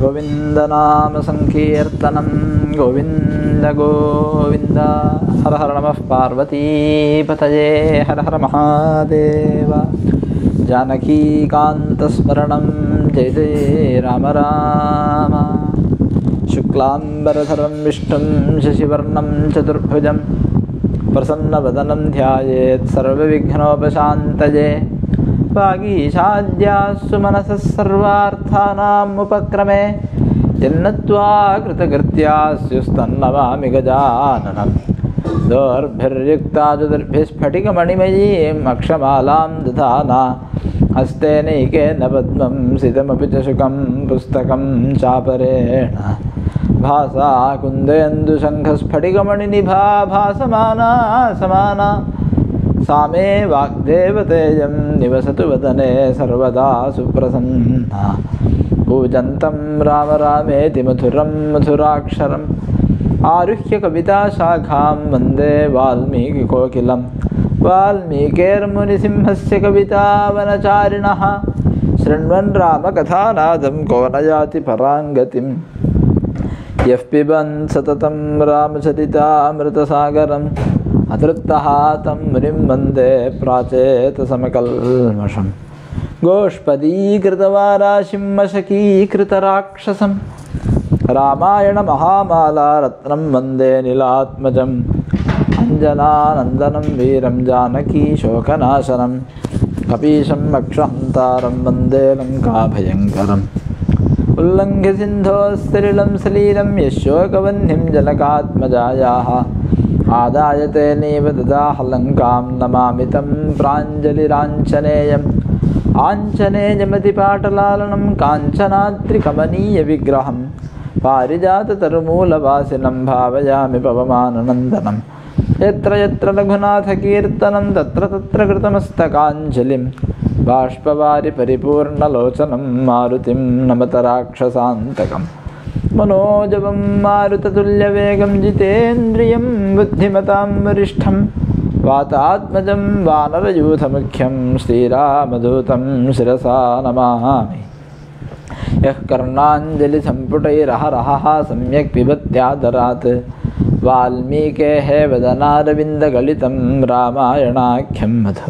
गोविन्दनामसङ्कीर्तनं गोविन्द गोविन्द हर हर नमः पार्वतीपतये हर हर महादेव जानकीकान्तस्मरणं जय जय राम राम शुक्लाम्बरधरं विष्णुं शशिवर्णं चतुर्भुजं प्रसन्नवदनं ध्यायेत् सर्वविघ्नोपशान्तये वागीशाद्यासु मनसः सर्वार्थानाम् उपक्रमे यन्नत्वा कृतकृत्यास्युस्तन्नमामि गजाननं दोर्भिर्युक्ता चतुर्भिस्फटिकमणिमयीम् अक्षमालां दधाना हस्तेनैकेन पद्मं सितमपि च शुकं पुस्तकं चापरेण भासा कुन्दयन्दुशङ्खस्फटिकमणिनिभा भासमाना समाना सा मे वाग्देवतेयं निवसतु वदने सर्वदा सुप्रसन्ना पूजन्तं राम रामेति मधुरं मधुराक्षरम् आरुह्य कविताशाखां वन्दे वाल्मीकिकोकिलं वाल्मीकेर्मुनिसिंहस्य कवितावनचारिणः शृण्वन् रामकथानादं को न याति पराङ्गतिम् यः पिबन् सततं रामचरितामृतसागरम् अतृप्तः तं मुनिं वन्दे प्राचेतसमकल्मषम् गोष्पदीकृतवाराशिं मशकीकृतराक्षसं रामायणमहामाला रत्नं वन्दे नीलात्मजम् अञ्जनानन्दनं वीरं जानकीशोकनाशनं कपीशं वक्षहन्तारं वन्दे लङ्काभयङ्करम् उल्लङ्घ्य सिन्धोस्सलिलं सलीलं यशोकवह्निं जनकात्मजायाः आदाय तेनैव ददाह लङ्कां नमामि तं प्राञ्जलिराञ्जनेयम् आञ्जनेयमतिपाटलालनं काञ्चनाद्रिकमनीयविग्रहं पारिजाततरुमूलवासिनं भावयामि पवमाननन्दनं यत्र यत्र रघुनाथकीर्तनं तत्र तत्र कृतमस्तकाञ्जलिं बाष्पवारि परिपूर्णलोचनं मारुतिं नमत राक्षसान्तकम् मनोजवं मारुततुल्यवेगं जितेन्द्रियं बुद्धिमतां वरिष्ठं वातात्मजं वानरयूथमुख्यं श्रीरामदूतं शिरसा नमामि यः कर्णाञ्जलिसम्पुटैरहरहः सम्यक् पिबत्यादरात् वाल्मीकेः वदनारविन्दगलितं रामायणाख्यं मधु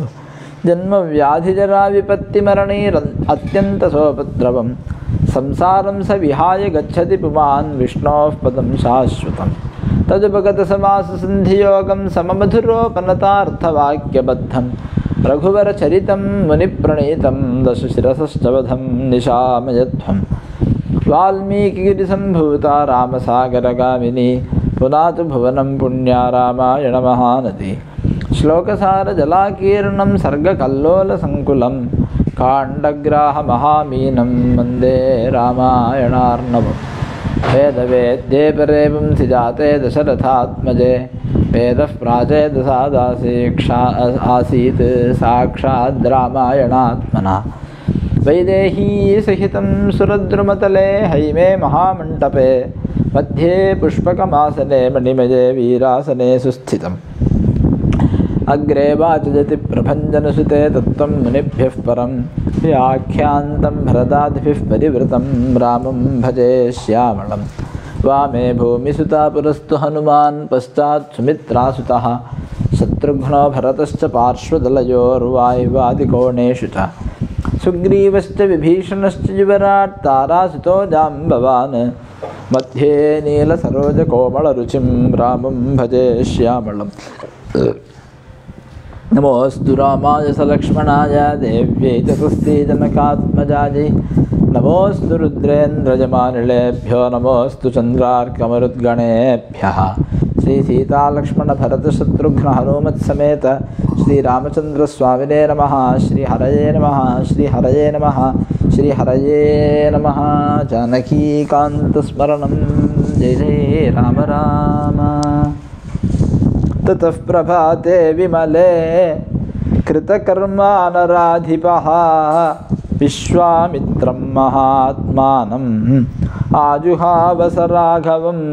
जन्मव्याधिजराविपत्तिमरणैर अत्यन्तसोपद्रवं संसारं स विहाय गच्छति पुमान् विष्णोः पदं शाश्वतं तदुपगतसमाससन्धियोगं सममधुरोपनतार्थवाक्यबद्धं रघुवरचरितं मुनिप्रणीतं दशशिरसश्चवधं निशामयध्वं वाल्मीकिगिरिसम्भूता रामसागरगामिनी पुनातु भुवनं पुण्या रामायणमहानदी श्लोकसारजलाकीर्णं सर्गकल्लोलसङ्कुलं काण्डग्राहमहामीनं वन्दे रामायणार्णवम् वेदवेद्ये परे पुंसि जाते दशरथात्मजे वेदः प्राचेदसादासीक्षा आसीत् साक्षाद् रामायणात्मना वैदेहीसहितं सुरद्रुमतले हैमे महामण्टपे मध्ये पुष्पकमासने मणिमये वीरासने सुस्थितम् अग्रे वाचजति प्रभञ्जनसुते तत्त्वं मुनिभ्यः परं व्याख्यान्तं भरदादिभिः परिवृतं रामं भजे श्यामलं वामे भूमिसुता पुरस्तु हनुमान् पश्चात् सुमित्रासुतः शत्रुघ्नो भरतश्च पार्श्वदलयोर्वायुवादिकोणेषु च सुग्रीवश्च विभीषणश्च युवराट् तारासुतो जाम्बवान् मध्ये नीलसरोजकोमलरुचिं रामं भजे श्यामलम् नमोऽस्तु रामाय सलक्ष्मणाय देव्यै च जनकात्मजायै नमोऽस्तु रुद्रेन्द्रजमानिलेभ्यो नमोऽस्तु चन्द्रार्कमरुद्गणेभ्यः श्रीसीतालक्ष्मणभरतशत्रुघ्नहनुमत्समेत श्रीरामचन्द्रस्वामिने नमः श्रीहरये नमः श्रीहरये नमः श्रीहरये नमः जानकीकान्तस्मरणं जय जय राम राम ततः प्रभाते विमले कृतकर्मानराधिपः विश्वामित्रं महात्मानम् आजुहावस राघवम्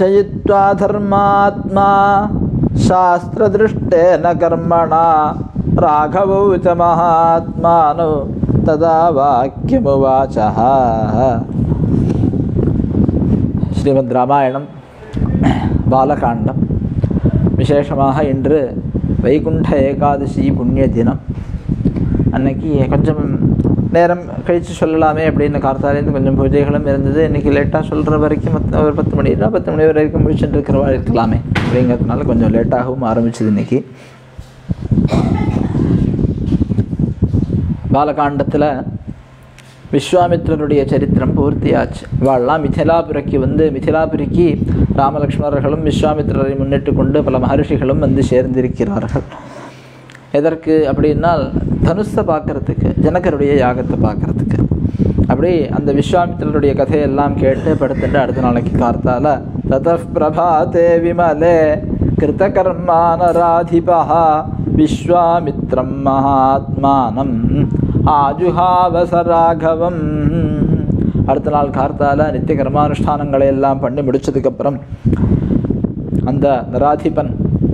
तमर्चयित्वा धर्मात्मा शास्त्रदृष्टेन कर्मणा राघवौ च महात्मानौ तदा वाक्यमुवाचः ஸ்ரீமத் ராமாயணம் பாலகாண்டம் விசேஷமாக இன்று வைகுண்ட ஏகாதசி புண்ணிய தினம் அன்னைக்கு கொஞ்சம் நேரம் கழித்து சொல்லலாமே அப்படின்னு கார்த்தாலேருந்து கொஞ்சம் பூஜைகளும் இருந்தது இன்றைக்கி லேட்டாக சொல்கிற வரைக்கும் மத்த- ஒரு பத்து மணி இல்லை பத்து மணி வரைக்கும் முடிச்சுட்டு இருக்கிறவா இருக்கலாமே அப்படிங்கிறதுனால கொஞ்சம் லேட்டாகவும் ஆரம்பிச்சது இன்றைக்கி பாலகாண்டத்தில் விஸ்வாமித்திரருடைய சரித்திரம் பூர்த்தியாச்சு இவாள்லாம் மிथिलाபுரிக்கு வந்து மிथिलाபுரிக்கு ராமலக்ஷ்மணர்களும் விஸ்வாமித்திரரை முன்னிட்டு கொண்டு பல மகர்ஷிகளும் வந்து சேர்ந்திருக்கிறார்கள் எதற்கு அப்படின்னால் தனுஷை பார்க்கறதுக்கு ஜனகருடைய யாகத்தை பார்க்கறதுக்கு அப்படி அந்த விஸ்வாமித்திரருடைய கதையெல்லாம் கேட்டு படுத்துட்டு அடுத்த நாளைக்கு கார்த்தால தத பிரபாதே விமலே கிருத்தகர்மானராதிபா விஸ்வாமித்ரம் மகாத்மானம் ஆஜுஹாவசராகவம் அடுத்த நாள் கார்த்தால நித்திய கர்மானுஷ்டானங்களை எல்லாம் பண்ணி முடிச்சதுக்கப்புறம் அந்த நராதிபன்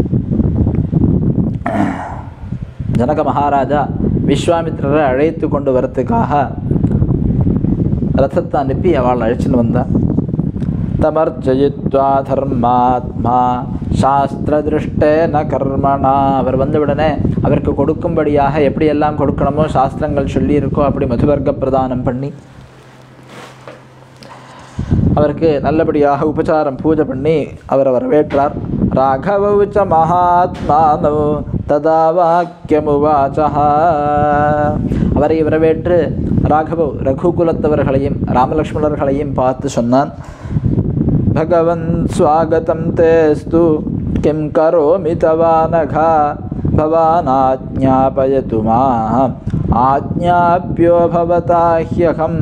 ஜனக மகாராஜா விஸ்வாமித்திரரை அழைத்து கொண்டு வரத்துக்காக ரதத்தை அனுப்பி அவள் அழைச்சின்னு வந்தான் தமர்ஜயித்வா தர்மாத்மா சாஸ்திரதிருஷ்டேன கர்மணா அவர் வந்த உடனே அவருக்கு கொடுக்கும்படியாக எப்படியெல்லாம் கொடுக்கணுமோ சாஸ்திரங்கள் சொல்லியிருக்கோ அப்படி மதுவர்க்க பிரதானம் பண்ணி அவருக்கு நல்லபடியாக உபச்சாரம் பூஜை பண்ணி அவரை வரவேற்றார் ராகவௌ ச மகாத்மானோ ததா வாக்கியமுவாச்சா அவரை வரவேற்று ராகவ ரகுகுலத்தவர்களையும் ராமலக்ஷ்மணர்களையும் பார்த்து சொன்னான் भगवन् स्वागतं तेऽस्तु किं करोमि तवानघा भवानाज्ञापयतु माम् आज्ञाप्यो भवता ह्यहम्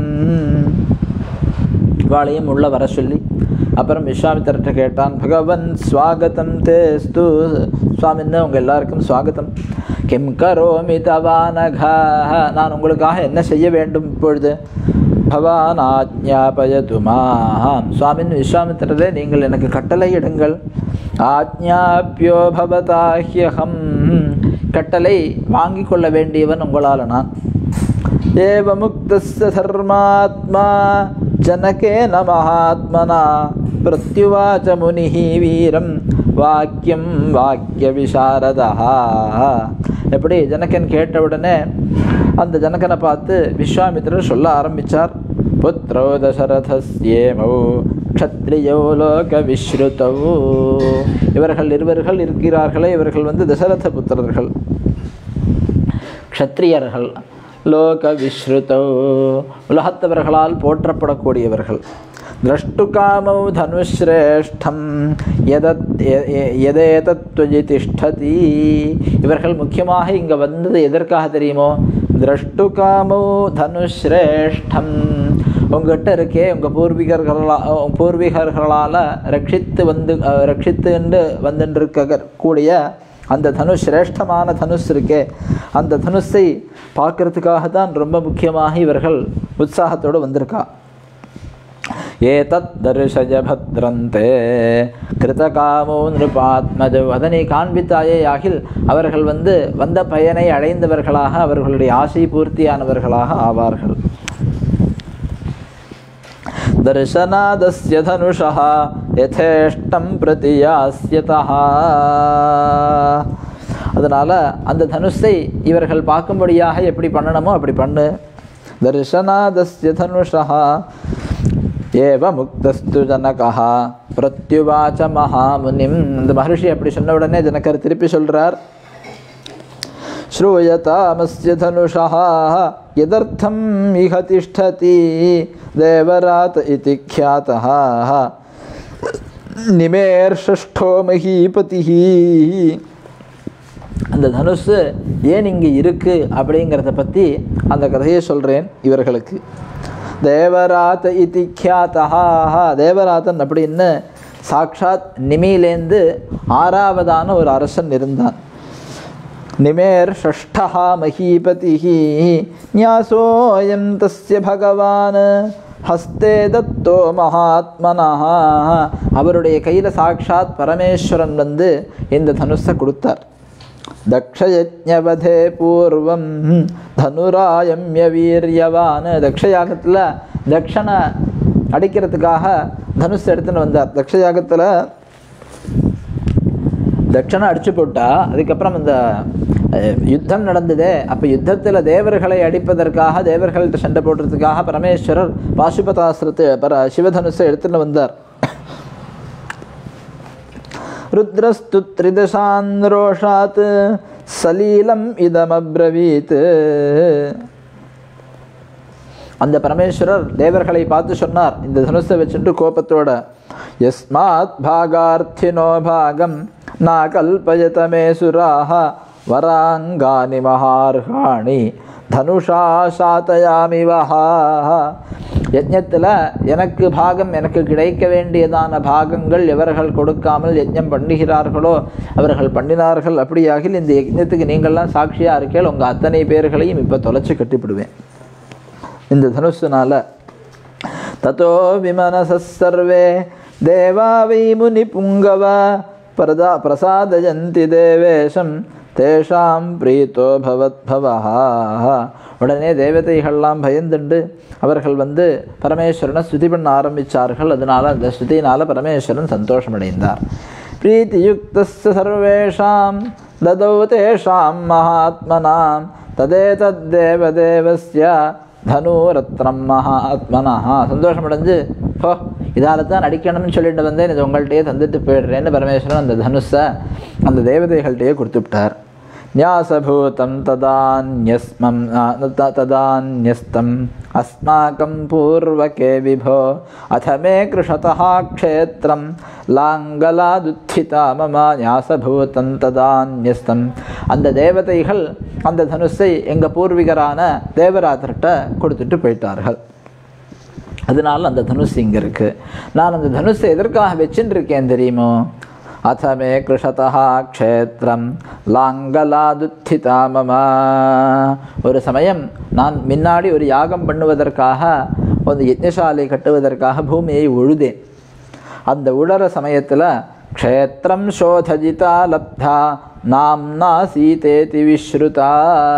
வாளையும் உள்ள வர சொல்லி அப்புறம் விஸ்வாமித்திரர்கிட்ட கேட்டான் பகவன் ஸ்வாகதம் தேஸ்து சுவாமின்னு உங்கள் எல்லாருக்கும் ஸ்வாகதம் கிம் கரோமி தவானகா நான் உங்களுக்காக என்ன செய்ய வேண்டும் இப்பொழுது பவான் ஆஜ்ஞாபயது மாம் சுவாமின் விஸ்வாமித்திரரே நீங்கள் எனக்கு கட்டளையிடுங்கள் ஆஜ்ஞாப்பியோ பவதாஹ்யகம் கட்டளை வாங்கிக் கொள்ள வேண்டியவன் உங்களால் நான் एवमुक्तस्य धर्मात्मा जनकेन महात्मना प्रत्युवाच मुनिः वीरं வாக்கியம் வாக்கிய விசாரதா எப்படி ஜனகன் கேட்ட உடனே அந்த ஜனகனை பார்த்து விஸ்வாமித்திரர் சொல்ல ஆரம்பித்தார் புத்திரோ தசரதஸ்யேமோ க்ஷத்ரியோ லோக விஸ்ருதௌ இவர்கள் இருவர்கள் இருக்கிறார்களே இவர்கள் வந்து தசரத புத்திரர்கள் க்ஷத்ரியர்கள் லோக விஸ்ருதௌ உலகத்தவர்களால் போற்றப்படக்கூடியவர்கள் திரஷ்டுகாமௌ தனுஸ்ரேஷ்டம் எதத் எ- எ- எதேதத்வஜி திஷ்டதி இவர்கள் முக்கியமாக இங்கே வந்தது எதற்காக தெரியுமோ திரஷ்டுகாமௌ தனுஸ்ரேஷ்டம் உங்ககிட்ட இருக்கே உங்கள் பூர்வீகர்களா பூர்வீகர்களால் ரட்சித்து வந்து அஹ், ரட்சித்துண்டு வந்துட்டு கூடிய அந்த தனுஷ் சிரேஷ்டமான தனுஷ் இருக்கே அந்த தனுஷை பார்க்கறதுக்காக தான் ரொம்ப முக்கியமாக இவர்கள் உற்சாகத்தோடு வந்திருக்கா ஏதத் தரிசய பத்ரந்தே கிருதகாமோ நிருபாத்மஜோ அதனை காண்பித்தாயே ஆகில் அவர்கள் வந்து வந்த பயனை அடைந்தவர்களாக அவர்களுடைய ஆசை பூர்த்தியானவர்களாக ஆவார்கள் दर्शनादस्य धनुषः यथेष्टं प्रति यास्यतः அதனால் அந்த தனுஷை இவர்கள் பார்க்கும்படியாக எப்படி பண்ணணுமோ அப்படி பண்ணு தர்ஷனாதஸ்ய தனுஷா ஏவ முக்தஸ்து ஜனகா பிரத்யுவாச்ச மகாமுனிம் இந்த மகர்ஷி அப்படி சொன்ன உடனே ஜனகர் திருப்பி சொல்றார் श्रूयतामस्य धनुषः यदर्थम् इह तिष्ठति देवरात इति ख्यातः निमेर्षष्ठो महीपतिः அந்த தனுஷு ஏன் இங்கே இருக்கு அப்படிங்கிறத பற்றி அந்த கதையை சொல்கிறேன் இவர்களுக்கு தேவராத் இதி ख्यातः தேவராதன் அப்படின்னு சாக்ஷாத் நிமியிலேந்து ஆறாவதான ஒரு அரசன் இருந்தான் निमेर् षष्ठः महीपतिः न्यासोऽयं तस्य भगवान् ஹஸ்தே தத்தோ மகாத்மனஹ அவருடைய கையில் சாக்ஷாத் பரமேஸ்வரன் வந்து இந்த தனுஷை கொடுத்தார் தக்ஷயஜவதே பூர்வம் தனுராயம்ய வீரியவான் தக்ஷயாகத்தில் தக்ஷனை அடிக்கிறதுக்காக தனுஷ் எடுத்துன்னு வந்தார் தக்ஷயாகத்தில் தட்சணை அடிச்சு போட்டா அதுக்கப்புறம் இந்த அஹ், யுத்தம் நடந்ததே அப்போ யுத்தத்தில் தேவர்களை அடிப்பதற்காக தேவர்கள்ட்ட சண்டை போடுறதுக்காக பரமேஸ்வரர் பாசுபதாசிரத்தை பர சிவதனுஷை எடுத்துன்னு வந்தார் ருத்ரஸ்து த்ரிதசான் ரோஷாத் சலீலம் இதமப்ரவீத் அந்த பரமேஸ்வரர் தேவர்களை பார்த்து சொன்னார் இந்த தனுஷை வச்சுட்டு கோபத்தோட யஸ்மாத் பாகார்த்தினோ பாகம் நா கல்பயத மே சுராக வராங்கானி மகார்ஹாணி தனுஷா சாத்தயாமி வஹா யஜ்ஞத்தில் எனக்கு பாகம் எனக்கு கிடைக்க வேண்டியதான பாகங்கள் எவர்கள் கொடுக்காமல் யஜ்ஞம் பண்ணுகிறார்களோ அவர்கள் பண்ணினார்கள் அப்படியாகில் இந்த யஜ்ஞத்துக்கு நீங்கள்லாம் சாட்சியாக இருக்கேள் உங்கள் அத்தனை பேர்களையும் இப்போ தொலைச்சி கட்டிப்பிடுவேன் இந்த தனுஷனால ததோ விமனச சர்வே தேவா வை முனி புங்கவ பிரதா பிரசாதயந்தி தேவேஷம் தேஷாம் பிரீத்தோ பவத்பவா உடனே தேவதைகள்லாம் பயந்துண்டு அவர்கள் வந்து பரமேஸ்வரனை ஸ்துதி பண்ண ஆரம்பித்தார்கள் அதனால அந்த ஸ்துதியினால் பரமேஸ்வரன் சந்தோஷமடைந்தார் பிரீத்தியுக்தஸ்ய சர்வேஷாம் ததௌ தேஷாம் மகாத்மனாம் ததேதத்தேவதேவஸ்ய தனுரத்னம் மகாத்மனா சந்தோஷமடைஞ்சு போ இதால தான் அடிக்கணும்னு சொல்லிட்டு வந்தேன் இது உங்கள்கிட்டயே தந்துட்டு போயிடுறேன்னு பரமேஸ்வரன் அந்த தனுஷை அந்த தேவதைகள்கிட்டயே கொடுத்துவிட்டார் न्यासभूतं तदान्यस्मं त- तदान्यस्तम् अस्माकं पूर्वके विभो अथ मे कृषतः क्षेत्रं लाङ्गलादुत्थिता मम न्यासभूतं तदान्यஸ்தம் அந்த தேவதைகள் அந்த தனுஷை எங்கள் பூர்விகரான தேவராத்திரட்ட கொடுத்துட்டு போயிட்டார்கள் அதனால அந்த தனுஷ் இங்கே இருக்கு நான் அந்த தனுஷை எதற்காக வச்சுட்டு இருக்கேன் தெரியுமோ அத மே கிருஷதா க்ஷேத்திரம் லாங்கலாதுத்திதா மம ஒரு சமயம் நான் முன்னாடி ஒரு யாகம் பண்ணுவதற்காக ஒரு யஜ்ஞசாலை கட்டுவதற்காக பூமியை உழுதேன் அந்த உழற சமயத்தில் க்ஷேத்திரம் சோதஜிதா லப்தா நாம்னா சீதேதி விஸ்ருதா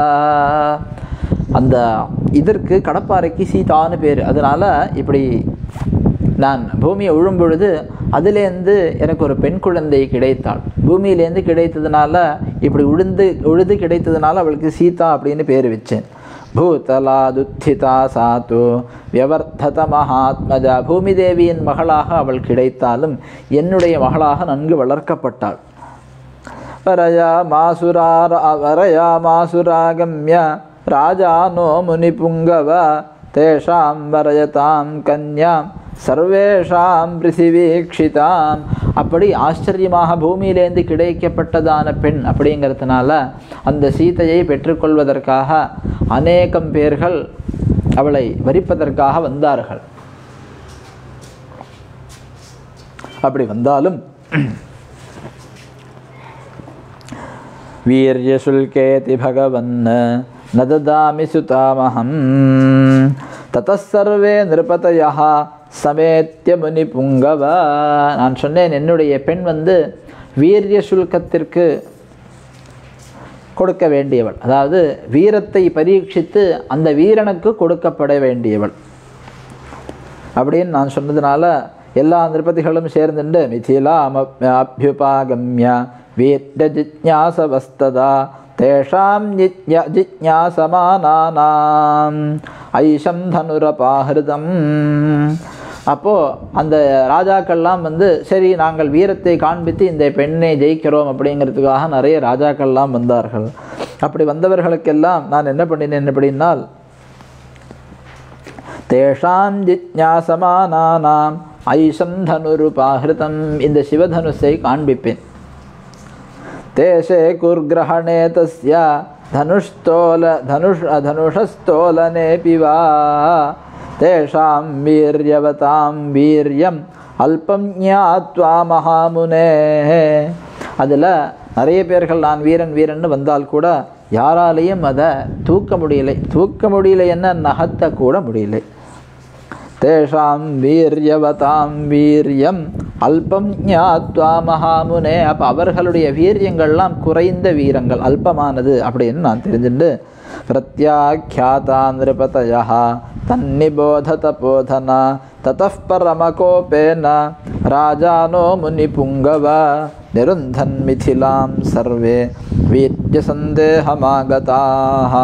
அந்த இதற்கு கடப்பாறைக்கு சீதான்னு பேர் அதனால இப்படி நான் பூமியை உழும் பொழுது அதுலேருந்து எனக்கு ஒரு பெண் குழந்தை கிடைத்தாள் பூமியிலேருந்து கிடைத்ததுனால இப்படி உழுந்து உழுது கிடைத்ததுனால அவளுக்கு சீதா அப்படின்னு பேர் வச்சேன் பூதலாதுத்திதா சாத்து வியவர்த்தத மகாத்மஜா பூமி தேவியின் மகளாக அவள் கிடைத்தாலும் என்னுடைய மகளாக நன்கு வளர்க்கப்பட்டாள் வரயா மாசுரார வரயா மாசுராகம்ய ராஜானோ முனிபுங்கவ தேஷாம் வரயதாம் கன்யாம் சர்வேஷாம் பிருத்திவீக்ஷிதாம் அப்படி ஆச்சரியமாக பூமியிலேருந்து கிடைக்கப்பட்டதான பெண் அப்படிங்கிறதுனால அந்த சீதையை பெற்றுக்கொள்வதற்காக அநேகம் பேர்கள் அவளை வரிப்பதற்காக வந்தார்கள் அப்படி வந்தாலும் வீரியசுல்கேதி பகவன் ந ததாமி சுதாமஹம் தतः சர்வே நிருபதயா சமேத்திய முனி புங்கவ நான் சொன்னேன் என்னுடைய பெண் வந்து வீரிய சுல்கத்திற்கு கொடுக்க வேண்டியவள் அதாவது வீரத்தை பரீட்சித்து அந்த வீரனுக்கு கொடுக்கப்பட வேண்டியவள் அப்படின்னு நான் சொன்னதுனால எல்லா நிருபதிகளும் சேர்ந்துண்டு மிதிலாம் அபியுபாகம்ய வீர ஜிஜ்ஞாசவஸ்ததா தேஷாம் ஜிஜ்ஞா ஜிஜ்ஞாசமானானாம் ஐஷம் தனுரபாகிருதம் அப்போது அந்த ராஜாக்கள்லாம் வந்து சரி நாங்கள் வீரத்தை காண்பித்து இந்த பெண்ணை ஜெயிக்கிறோம் அப்படிங்கிறதுக்காக நிறைய ராஜாக்கள்லாம் வந்தார்கள் அப்படி வந்தவர்களுக்கெல்லாம் நான் என்ன பண்ணினேன் அப்படின்னால் தேஷாம் ஜிஜ்ஞாசமானானாம் ஐஷம் தனுருபாகிருதம் இந்த சிவதனுஷை காண்பிப்பேன் தேசே குர்கிரகணே தஸ்ய தனுஷ்தோல தனுஷ் தனுஷஸ்தோலனேபி வா தேஷாம் வீரியவதாம் வீரியம் அல்பம் ஞாத்வா மகாமுனே அதில் நிறைய பேர்கள் நான் வீரன் வீரன்னு வந்தால் கூட யாராலையும் அதை தூக்க முடியலை தூக்க முடியலை என்ன நகர்த்த கூட முடியலை தேஷாம் வீரியவதாம் வீரியம் அல்பம் ஞாத்வா மகாமுனே அப்போ அவர்களுடைய வீரியங்கள்லாம் குறைந்த வீரங்கள் அல்பமானது அப்படின்னு நான் தெரிஞ்சுட்டு பிரத்யாக்கியாதா நிருபதயா தன்னிபோதத போதனா தतः பரமகோபேன ராஜானோ முனிபுங்கவ நிருந்தன் மிதிலாம் சர்வே வீத்ய சந்தேகமாகதாக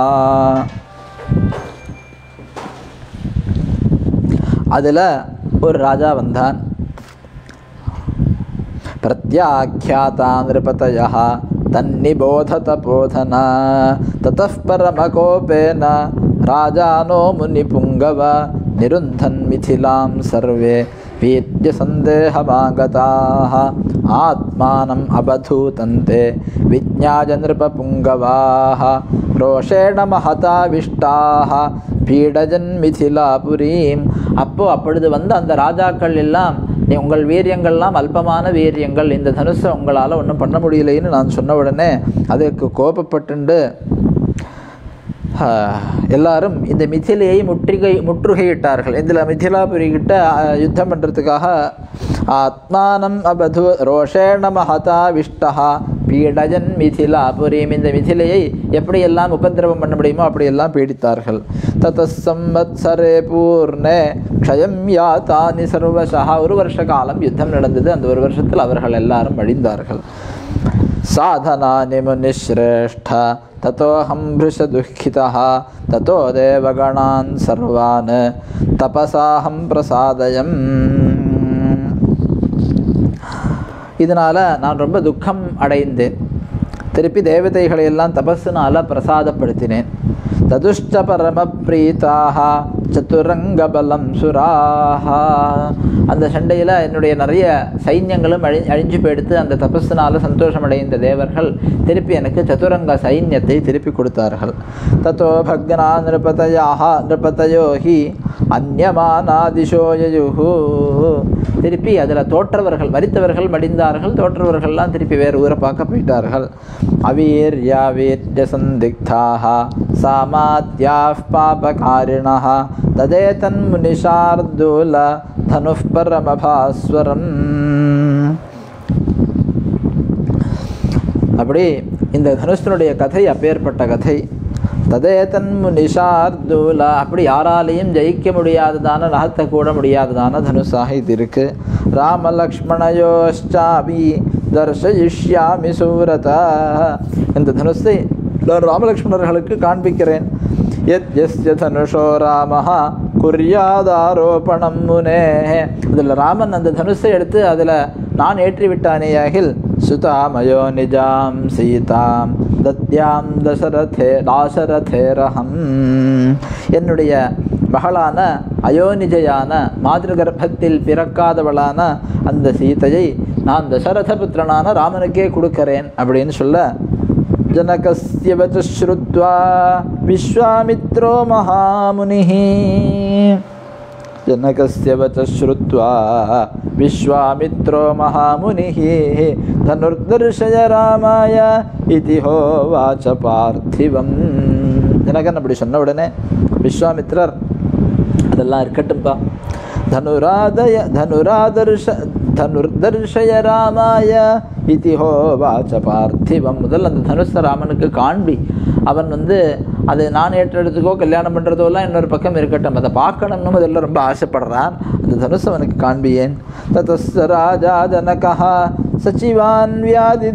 அதில் ஒரு ராஜா வந்தான் பிரத்யாக்கியாதா நிருபதய தன்னிபோதத போதனா தतः பரமகோபேன ராஜானோ முனிபுங்கவ நிருந்தன் மிதிலாம் சர்வே வீத்ய சந்தேகமாகதாக ஆத்மானம் அபதூதந்தே விஜ்ஞாய நிருபபுங்கவாः ரோஷேண மகதாவிஷ்டாக பீடஜன் மிதிலாபுரீம் அப்போ அப்பொழுது வந்து அந்த ராஜாக்கள் எல்லாம் நீ உங்கள் வீரியங்கள்லாம் அல்பமான வீரியங்கள் இந்த தனுஷை உங்களால் ஒன்றும் பண்ண முடியலைன்னு நான் சொன்ன உடனே அதற்கு கோபப்பட்டுண்டு ஆஹ், எல்லாரும் இந்த மிथिலையை முற்றுகை முற்றுகையிட்டார்கள் இதில் மிथिலாபுரி கிட்ட ஆஹ், யுத்தம் பண்ணுறதுக்காக ஆத்மானம் அபது ரோஷேண மகதா விஷ்டா பீடஜன் மிथिலாபுரீம் இந்த மிथिலையை எப்படியெல்லாம் உபதிரவம் பண்ண முடியுமோ அப்படியெல்லாம் பீடித்தார்கள் தத சம்வத்சரே பூர்ணே க்ஷயம் யாத்தானி சர்வசா ஒரு வருஷ காலம் யுத்தம் நடந்தது அந்த ஒரு வருஷத்தில் அவர்கள் எல்லாரும் அழிந்தார்கள் साधनानि मुनिश्रेष्ठ ततोऽहं भृशदुःखितः ततो देवगणान् सर्वान् तपसाहं பிரசாதயம் இதனால் நான் ரொம்ப துக்கம் அடைந்தேன் திருப்பி தேவதைகளை எல்லாம் தபஸுனால பிரசாதப்படுத்தினேன் ததுஷ்ட பரம பிரீதாக சதுரங்க பலம் சுராக அந்த சண்டையில் என்னுடைய நிறைய சைன்யங்களும் அழி அழிஞ்சு போயிடுத்து அந்த தபஸுனால சந்தோஷம் அடைந்த தேவர்கள் திருப்பி எனக்கு சதுரங்க சைன்யத்தை திருப்பி கொடுத்தார்கள் தத்தோ பக்னா நிருபதயாக நிருபதயோ ஹி அந்யமானாதிஷோ யயுஹு திருப்பி அதில் தோற்றவர்கள் மரித்தவர்கள் மடிந்தார்கள் தோற்றவர்கள்லாம் திருப்பி வேறு ஊரை பார்க்க போயிட்டார்கள் அவீர்யா வீர்ய சந்திக்தாக சாமாத்யாஃப் பாபகாரிணः ததேதன் முனிஷார்தூல தனுः பரமபாஸ்வரம் அப்படி இந்த தனுஷனுடைய கதை அப்பேற்பட்ட கதை ததேதன் முனிஷார்தூலா அப்படி யாராலையும் ஜெயிக்க முடியாததான நகர்த்த கூட முடியாததான தனுஷாக இது இருக்கு ராம லக்ஷ்மணயோஷ்டாபி தர்ஷயிஷ்யாமி சூரதா இந்த தனுஷை நான் ராமலக்ஷ்மணர்களுக்கு காண்பிக்கிறேன் எத் எஸ்ய தனுஷோ ராமஹா குறியாதாரோபணம் முனே இதில் ராமன் அந்த தனுஷை எடுத்து அதில் நான் ஏற்றி விட்டானேயாகில் சுதாமயோ நிஜாம் சீதாம் தத்யாம் தசரதே தாசரதேரகம் என்னுடைய மகளான அயோனிஜையான மாதிரி கர்ப்பத்தில் பிறக்காதவளான அந்த சீதையை நான் தசரத புத்திரனான ராமனுக்கே கொடுக்கிறேன் அப்படின்னு சொல்ல जनकस्य वच श्रुत्वा विश्वामित्रो महामुनिः जनकस्य वच श्रुत्वा विश्वामित्रो महामुनिः धनुर्दर्शय रामाय इति होवाच பார்த்திவம் ஜனகன் அப்படி சொன்ன உடனே விஸ்வாமித்ரர் அதெல்லாம் இருக்கட்டும்பா தனுராதய தனுராதர்ஷ தனுர்தர்ஷய ராமாய இதி ஹோவாச்ச பார்த்திவம் முதல் அந்த தனுஷ ராமனுக்கு காண்பி அவன் வந்து அது நான் ஏற்றெடுத்துக்கோ கல்யாணம் பண்ணுறதோலாம் இன்னொரு பக்கம் இருக்கட்டும் அதை பார்க்கணும்னு முதல்ல ரொம்ப ஆசைப்படுறான் அந்த தனுஷ் அவனுக்கு காண்பியேன் ததஸ்ஸ ராஜா ஜனகா சச்சிவான் வியாதி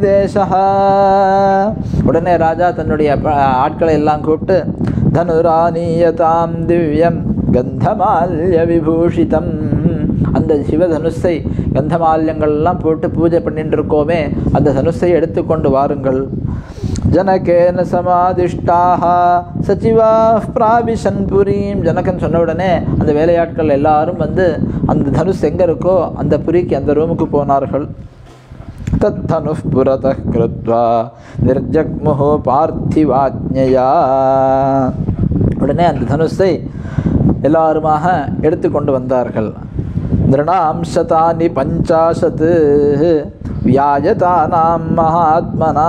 உடனே ராஜா தன்னுடைய ப- ஆட்களை எல்லாம் கூப்பிட்டு தனுரானீயதாம் திவ்யம் கந்தமால்ய விபூஷிதம் அந்த சிவதனுஷை கந்தமால்யங்கள்லாம் போட்டு பூஜை பண்ணிட்டு இருக்கோமே அந்த தனுஷை எடுத்துக்கொண்டு வாருங்கள் ஜனகேன சமாதிஷ்டாக சச்சிவா பிராபிஷன் புரீம் ஜனகன் சொன்ன உடனே அந்த வேலையாட்கள் எல்லாரும் வந்து அந்த தனுஷ் எங்கே இருக்கோ அந்த புரிக்கு அந்த ரூமுக்கு போனார்கள் தத்தனுः पुरतः कृत्वा निर्जग्मुः பார்த்திவாஜ்ஞயா உடனே அந்த தனுஷை எல்லாருமாக எடுத்துக்கொண்டு வந்தார்கள் நிருணாம் சதானி பஞ்சாசத் வியாஜதானாம் மகாத்மனா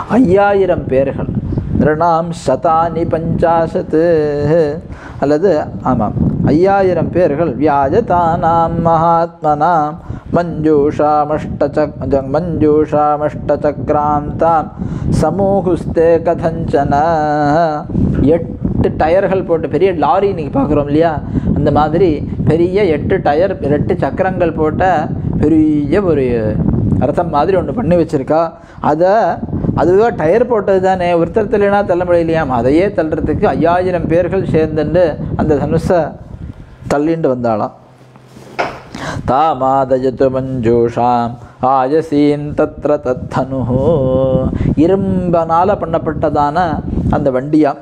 ஐயாயிரம் பேர்கள் நிருணாம் சதானி பஞ்சாசத்து அல்லது ஆமாம் ஐயாயிரம் பேர்கள் வியாஜதானாம் மகாத்மனாம் மஞ்சூஷாமஷ்டச்சக் மஞ்சூஷாமஷ்டச்சக்ராம் தாம் சமூகுஸ்தே கதஞ்சன எட்டு டயர்கள் போட்டு பெரிய லாரி இன்னைக்கு பார்க்குறோம் இல்லையா அந்த மாதிரி பெரிய எட்டு டயர் எட்டு சக்கரங்கள் போட்ட பெரிய ஒரு ரதம் மாதிரி ஒன்று பண்ணி வச்சுருக்கா அதை அதுவே டயர் போட்டது தானே ஒருத்தர் தள்ளினா தள்ள முடியலையாம் அதையே தள்ளுறதுக்கு ஐயாயிரம் பேர்கள் சேர்ந்துட்டு அந்த தனுஷை தள்ளிண்டு வந்தாளாம் தாமாதயத்து மஞ்சூஷாம் ஆயசீன் தத்ர தத்தனு இரும்பனால் பண்ணப்பட்டதான அந்த வண்டியாம்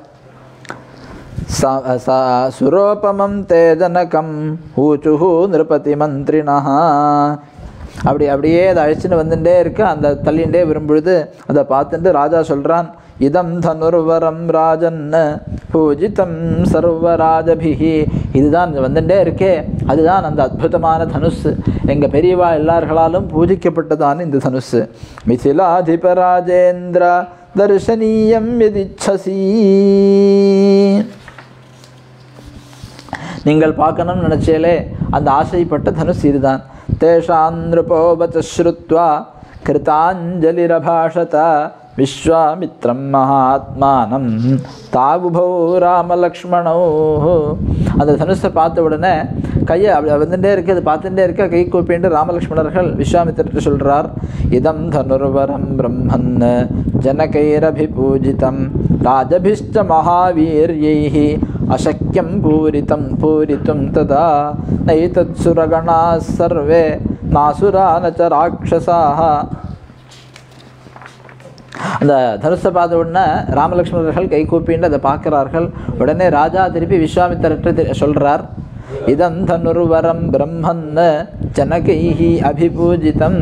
ச- ச- சுரோபமம் தேஜனகம் ஊச்சுஹு நிருபதி மந்திரினா அப்படி அப்படியே அதை அழிச்சுன்னு வந்துட்டே இருக்கு அந்த தள்ளிண்டே வரும்பொழுது அதை பார்த்துட்டு ராஜா சொல்கிறான் இதம் தனுர்வரம் ராஜன் பூஜிதம் சர்வராஜபிகி இதுதான் இது வந்துட்டே இருக்கே அதுதான் அந்த அற்புதமான தனுஷ் எங்கள் பெரியவா எல்லார்களாலும் பூஜிக்கப்பட்டதான இந்த தனுஷ் மிசிலாதிப ராஜேந்திர தர்ஷனீயம் எதிச்சசி நீங்கள் பார்க்கணும்னு நினச்சேலே அந்த ஆசைப்பட்ட தனுஷ் இதுதான் தேஷான் நிருபோபச்ச ஸ்ருத்வா கிருதாஞ்சலிரபாஷத விஸ்வாமித்ரம் மகாத்மானம் தாவுபௌ ராமலக்ஷ்மணோ அந்த தனுஷை பார்த்த உடனே கையை அப்படி வந்துட்டே இருக்கு அது பார்த்துட்டே இருக்க கை கூப்பிட்டு ராமலக்ஷ்மணர்கள் விஸ்வாமித்திரத்தை சொல்றார் இதம் தனுர்வரம் பிரம்மன் ஜனகைரபிபூஜிதம் ராஜபிஷ்ட மகாவீர்யைः அசக்கியம் பூரிதம் பூரித்தும் ததா நைதத் சுரகணாः சர்வே நாசுரா ந ச ராட்சசாः அந்த தனுஷை பார்த்த உடனே ராமலக்ஷ்மணர்கள் கை கூப்பின்னு அதை பார்க்கிறார்கள் உடனே ராஜா திருப்பி விஸ்வாமித்திரற்ற சொல்றார் இதம் தனுர்வரம் பிரம்மன் ஜனகைஹி அபிபூஜிதம்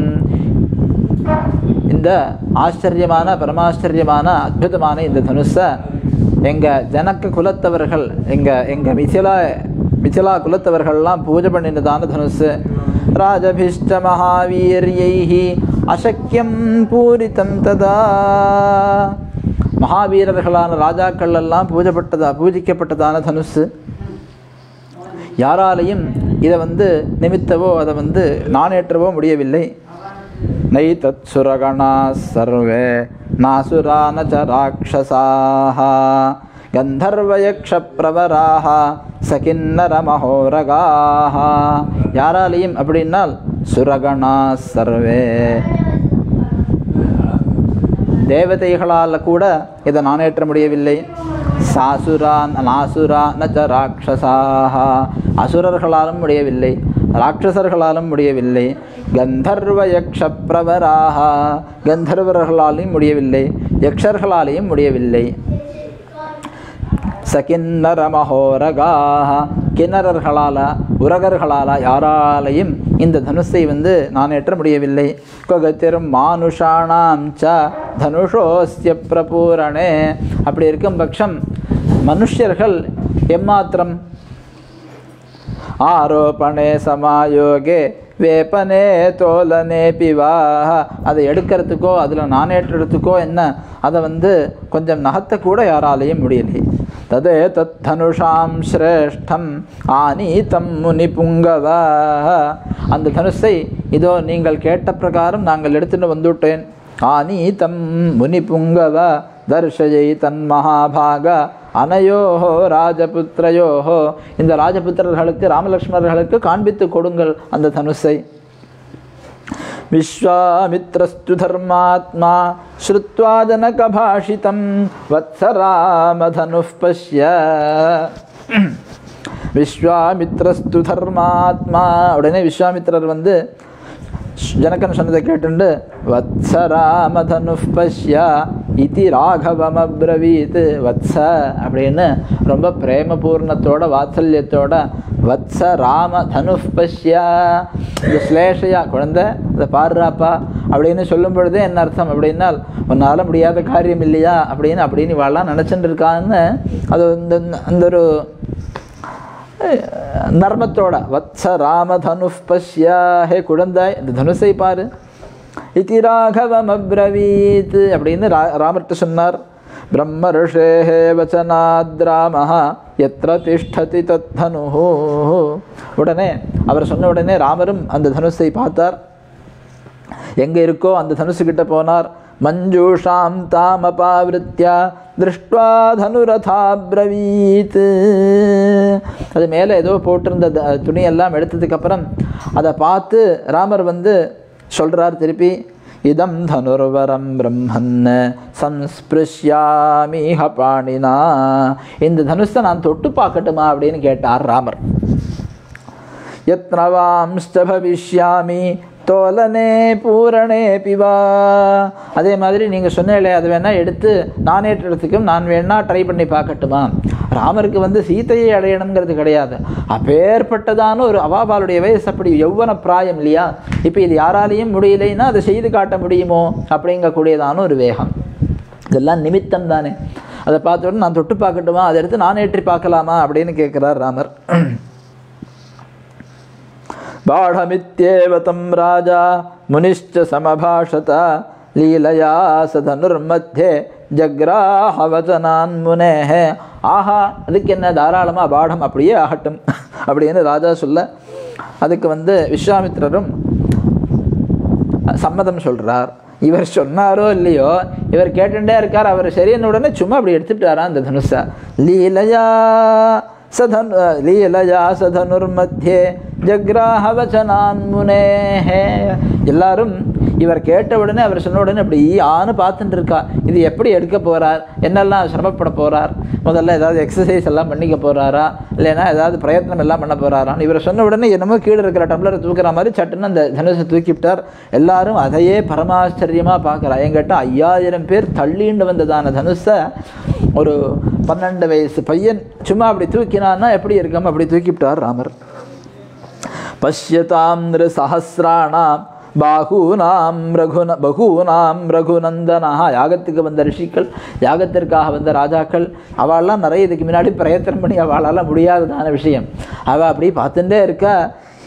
இந்த ஆச்சரியமான பரமாச்சரியமான அற்புதமான இந்த தனுஷை எங்கள் ஜனக்க குலத்தவர்கள் எங்கள் எங்கள் மிथिला மிथिला குலத்தவர்கள்லாம் பூஜை பண்ணினதான தனுஷு ராஜபிஷ்ட மகாவீரியைஹி அசக்கியம் பூரிதம் ததா மகாவீரர்களான ராஜாக்கள் எல்லாம் பூஜப்பட்டதா பூஜிக்கப்பட்டதான தனுஷு யாராலையும் இதை வந்து நிமித்தவோ அதை வந்து நாணேற்றவோ முடியவில்லை நைதத் சுரகணா சர்வே நாசுரா ந ச ராட்சசாः கந்தர்வயக்ஷப்ரவராக சகின்னர மகோரகாக யாராலையும் அப்படின்னால் சுரகணா சர்வே தேவதைகளால் கூட இதை நானேற்ற முடியவில்லை சாசுரா நாசுரா நச்ச ராட்சசாக அசுரர்களாலும் முடியவில்லை ராட்சசர்களாலும் முடியவில்லை கந்தர்வ யக்ஷ பிரவராக கந்தர்வர்களாலும் முடியவில்லை யக்ஷர்களாலேயும் முடியவில்லை சகின்னர மகோரகாக கிண்ணறர்களால உரகர்களால யாராலையும் இந்த தனுஷை வந்து நான் ஏற்ற முடியவில்லை கொகத்திரும் மானுஷானாம் ச தனுஷோஸ்ய பிரபூரணே அப்படி இருக்கும் பட்சம் மனுஷ்யர்கள் எம்மாத்திரம் ஆரோபணே சமாயோகே வேப்பனே தோலனே பிவாக அதை எடுக்கிறதுக்கோ அதில் நானேற்றுறதுக்கோ என்ன அதை வந்து கொஞ்சம் நகர்த்த கூட யாராலையும் முடியலை ததே தத் தனுஷாம் சிரேஷ்டம் ஆனீதம் முனி புங்கவ அந்த தனுஷை இதோ நீங்கள் கேட்ட பிரகாரம் நாங்கள் எடுத்துட்டு வந்துவிட்டேன் ஆனீதம் முனி புங்கவ தர்ஷயை தன் மகாபாக அனையோஹோ ராஜபுத்திரையோஹோ இந்த ராஜபுத்திரர்களுக்கு ராமலக்ஷ்மணர்களுக்கு காண்பித்து கொடுங்கள் அந்த தனுஷை விஸ்வாமித்ரஸ்து தர்மாத்மா ஸ்ருத்வா ஜனகபாஷிதம் வத்சராமதனுः பஷ்ய விஸ்வாமித்ரஸ்து தர்மாத்மா உடனே விஸ்வாமித்திரர் வந்து ஜனகன் சொன்னதை கேட்டுண்டு வத்சராமதனு பஷ்ய இதி ராகவம் அப்ரவீத் வத்ச அப்படின்னு ரொம்ப பிரேமபூர்ணத்தோட வாத்சல்யத்தோட வத்ச ராம தனு பஷ்ய இந்த ஸ்லேஷையா குழந்தை இதை பாடுறாப்பா அப்படின்னு சொல்லும் பொழுதே என்ன அர்த்தம் அப்படின்னால் உன்னால் முடியாத காரியம் இல்லையா அப்படின்னு அப்படின்னு இவாள்லாம் நினச்சிட்டு இருக்கான்னு அது இந்த அந்த ஒரு நர்மத்தோட வத்ச ராம தனு பஷ்யா ஹே குழந்தாய் இந்த தனுசை பாரு இதி ராகவம் அப்ரவீத் அப்படின்னு ரா ராமர்கிட்ட சொன்னார் பிரம்ம ரிஷேஹே வச்சனாத் ராமஹ எத்திர திஷ்டதி தத் தனுஹு உடனே அவர் சொன்ன உடனே ராமரும் அந்த தனுஷை பார்த்தார் எங்கே இருக்கோ அந்த தனுசுக்கிட்ட போனார் மஞ்சூஷாம் தாமபாவிருத்தியா திருஷ்டுவா தனுரதாப்ரவீத் அது மேலே ஏதோ போட்டிருந்த த- துணியெல்லாம் எடுத்ததுக்கப்புறம் அதை பார்த்து ராமர் வந்து சொல்கிறார் திருப்பி இதம் தனுர்வரம் பிரம்மன் சம்ஸ்பிருஷ்யாமிஹ பாணினா இந்த தனுஷை நான் தொட்டு பார்க்கட்டுமா அப்படின்னு கேட்டார் ராமர் யத்னவாம்ஸ்ட பவிஷ்யாமி தோலனே பூரணே பிவா அதே மாதிரி நீங்கள் சொன்னீங்களே அது வேணால் எடுத்து நானேற்றத்துக்கும் நான் வேணா ட்ரை பண்ணி பார்க்கட்டுமா ராமருக்கு வந்து சீதையை அடையணுங்கிறது கிடையாது அப்பேற்பட்டதான ஒரு அவாபாலுடைய வயசு அப்படி யௌவன பிராயம் இல்லையா இப்போ இது யாராலையும் முடியலைன்னா அதை செய்து காட்ட முடியுமோ அப்படிங்கக்கூடியதான ஒரு வேகம் இதெல்லாம் நிமித்தம் தானே அதை பார்த்த உடனே நான் தொட்டு பார்க்கட்டுமா அதை எடுத்து நானேற்றி பார்க்கலாமா அப்படின்னு கேட்குறார் ராமர் बाढमित्येव तं राजा मुनिश्च समभाषत लीलया स धनुर्मध्ये ஜக்ராஹவச்சனான் முனேஹ ஆஹா அதுக்கு என்ன தாராளமாக பாடம் அப்படியே ஆகட்டும் அப்படின்னு ராஜா சொல்ல அதுக்கு வந்து விஸ்வாமித்திரரும் சம்மதம் சொல்கிறார் இவர் சொன்னாரோ இல்லையோ இவர் கேட்டுட்டே இருக்கார் அவர் சரியான உடனே சும்மா அப்படி எடுத்துட்டாரா அந்த தனுஷை லீலையா சதன் லீலையா சதனுர்மத்தியே ஜக்ராஹவச்சனான் முனேஹே எல்லாரும் இவர் கேட்ட உடனே அவர் சொன்ன உடனே அப்படி ஆன்னு பார்த்துட்டு இருக்கா இது எப்படி எடுக்க போறார் என்னெல்லாம் சிரமப்பட போறார் முதல்ல ஏதாவது எக்ஸசைஸ் எல்லாம் பண்ணிக்க போறாரா இல்லைன்னா ஏதாவது பிரயத்னம் எல்லாம் பண்ண போறாரான்னு இவர் சொன்ன உடனே என்னமோ கீழே இருக்கிற டம்ளரை தூக்குற மாதிரி சட்டுன்னு அந்த தனுஷை தூக்கிவிட்டார் எல்லாரும் அதையே பரமாச்சரியமா பார்க்கறா என்கிட்ட ஐயாயிரம் பேர் தள்ளிண்டு வந்ததான தனுஷை ஒரு பன்னெண்டு வயசு பையன் சும்மா அப்படி தூக்கினான்னா எப்படி இருக்கும் அப்படி தூக்கிவிட்டார் ராமர் பஷ்யதாம் சஹசிராணாம் பாகூனாம் ரகுன பகூனாம் ரகுநந்தனா யாகத்துக்கு வந்த ரிஷிகள் யாகத்திற்காக வந்த ராஜாக்கள் அவள்லாம் நிறைய இதுக்கு முன்னாடி பிரயத்தனம் பண்ணி அவளால் முடியாததான விஷயம் அவள் அப்படி பார்த்துட்டே இருக்கா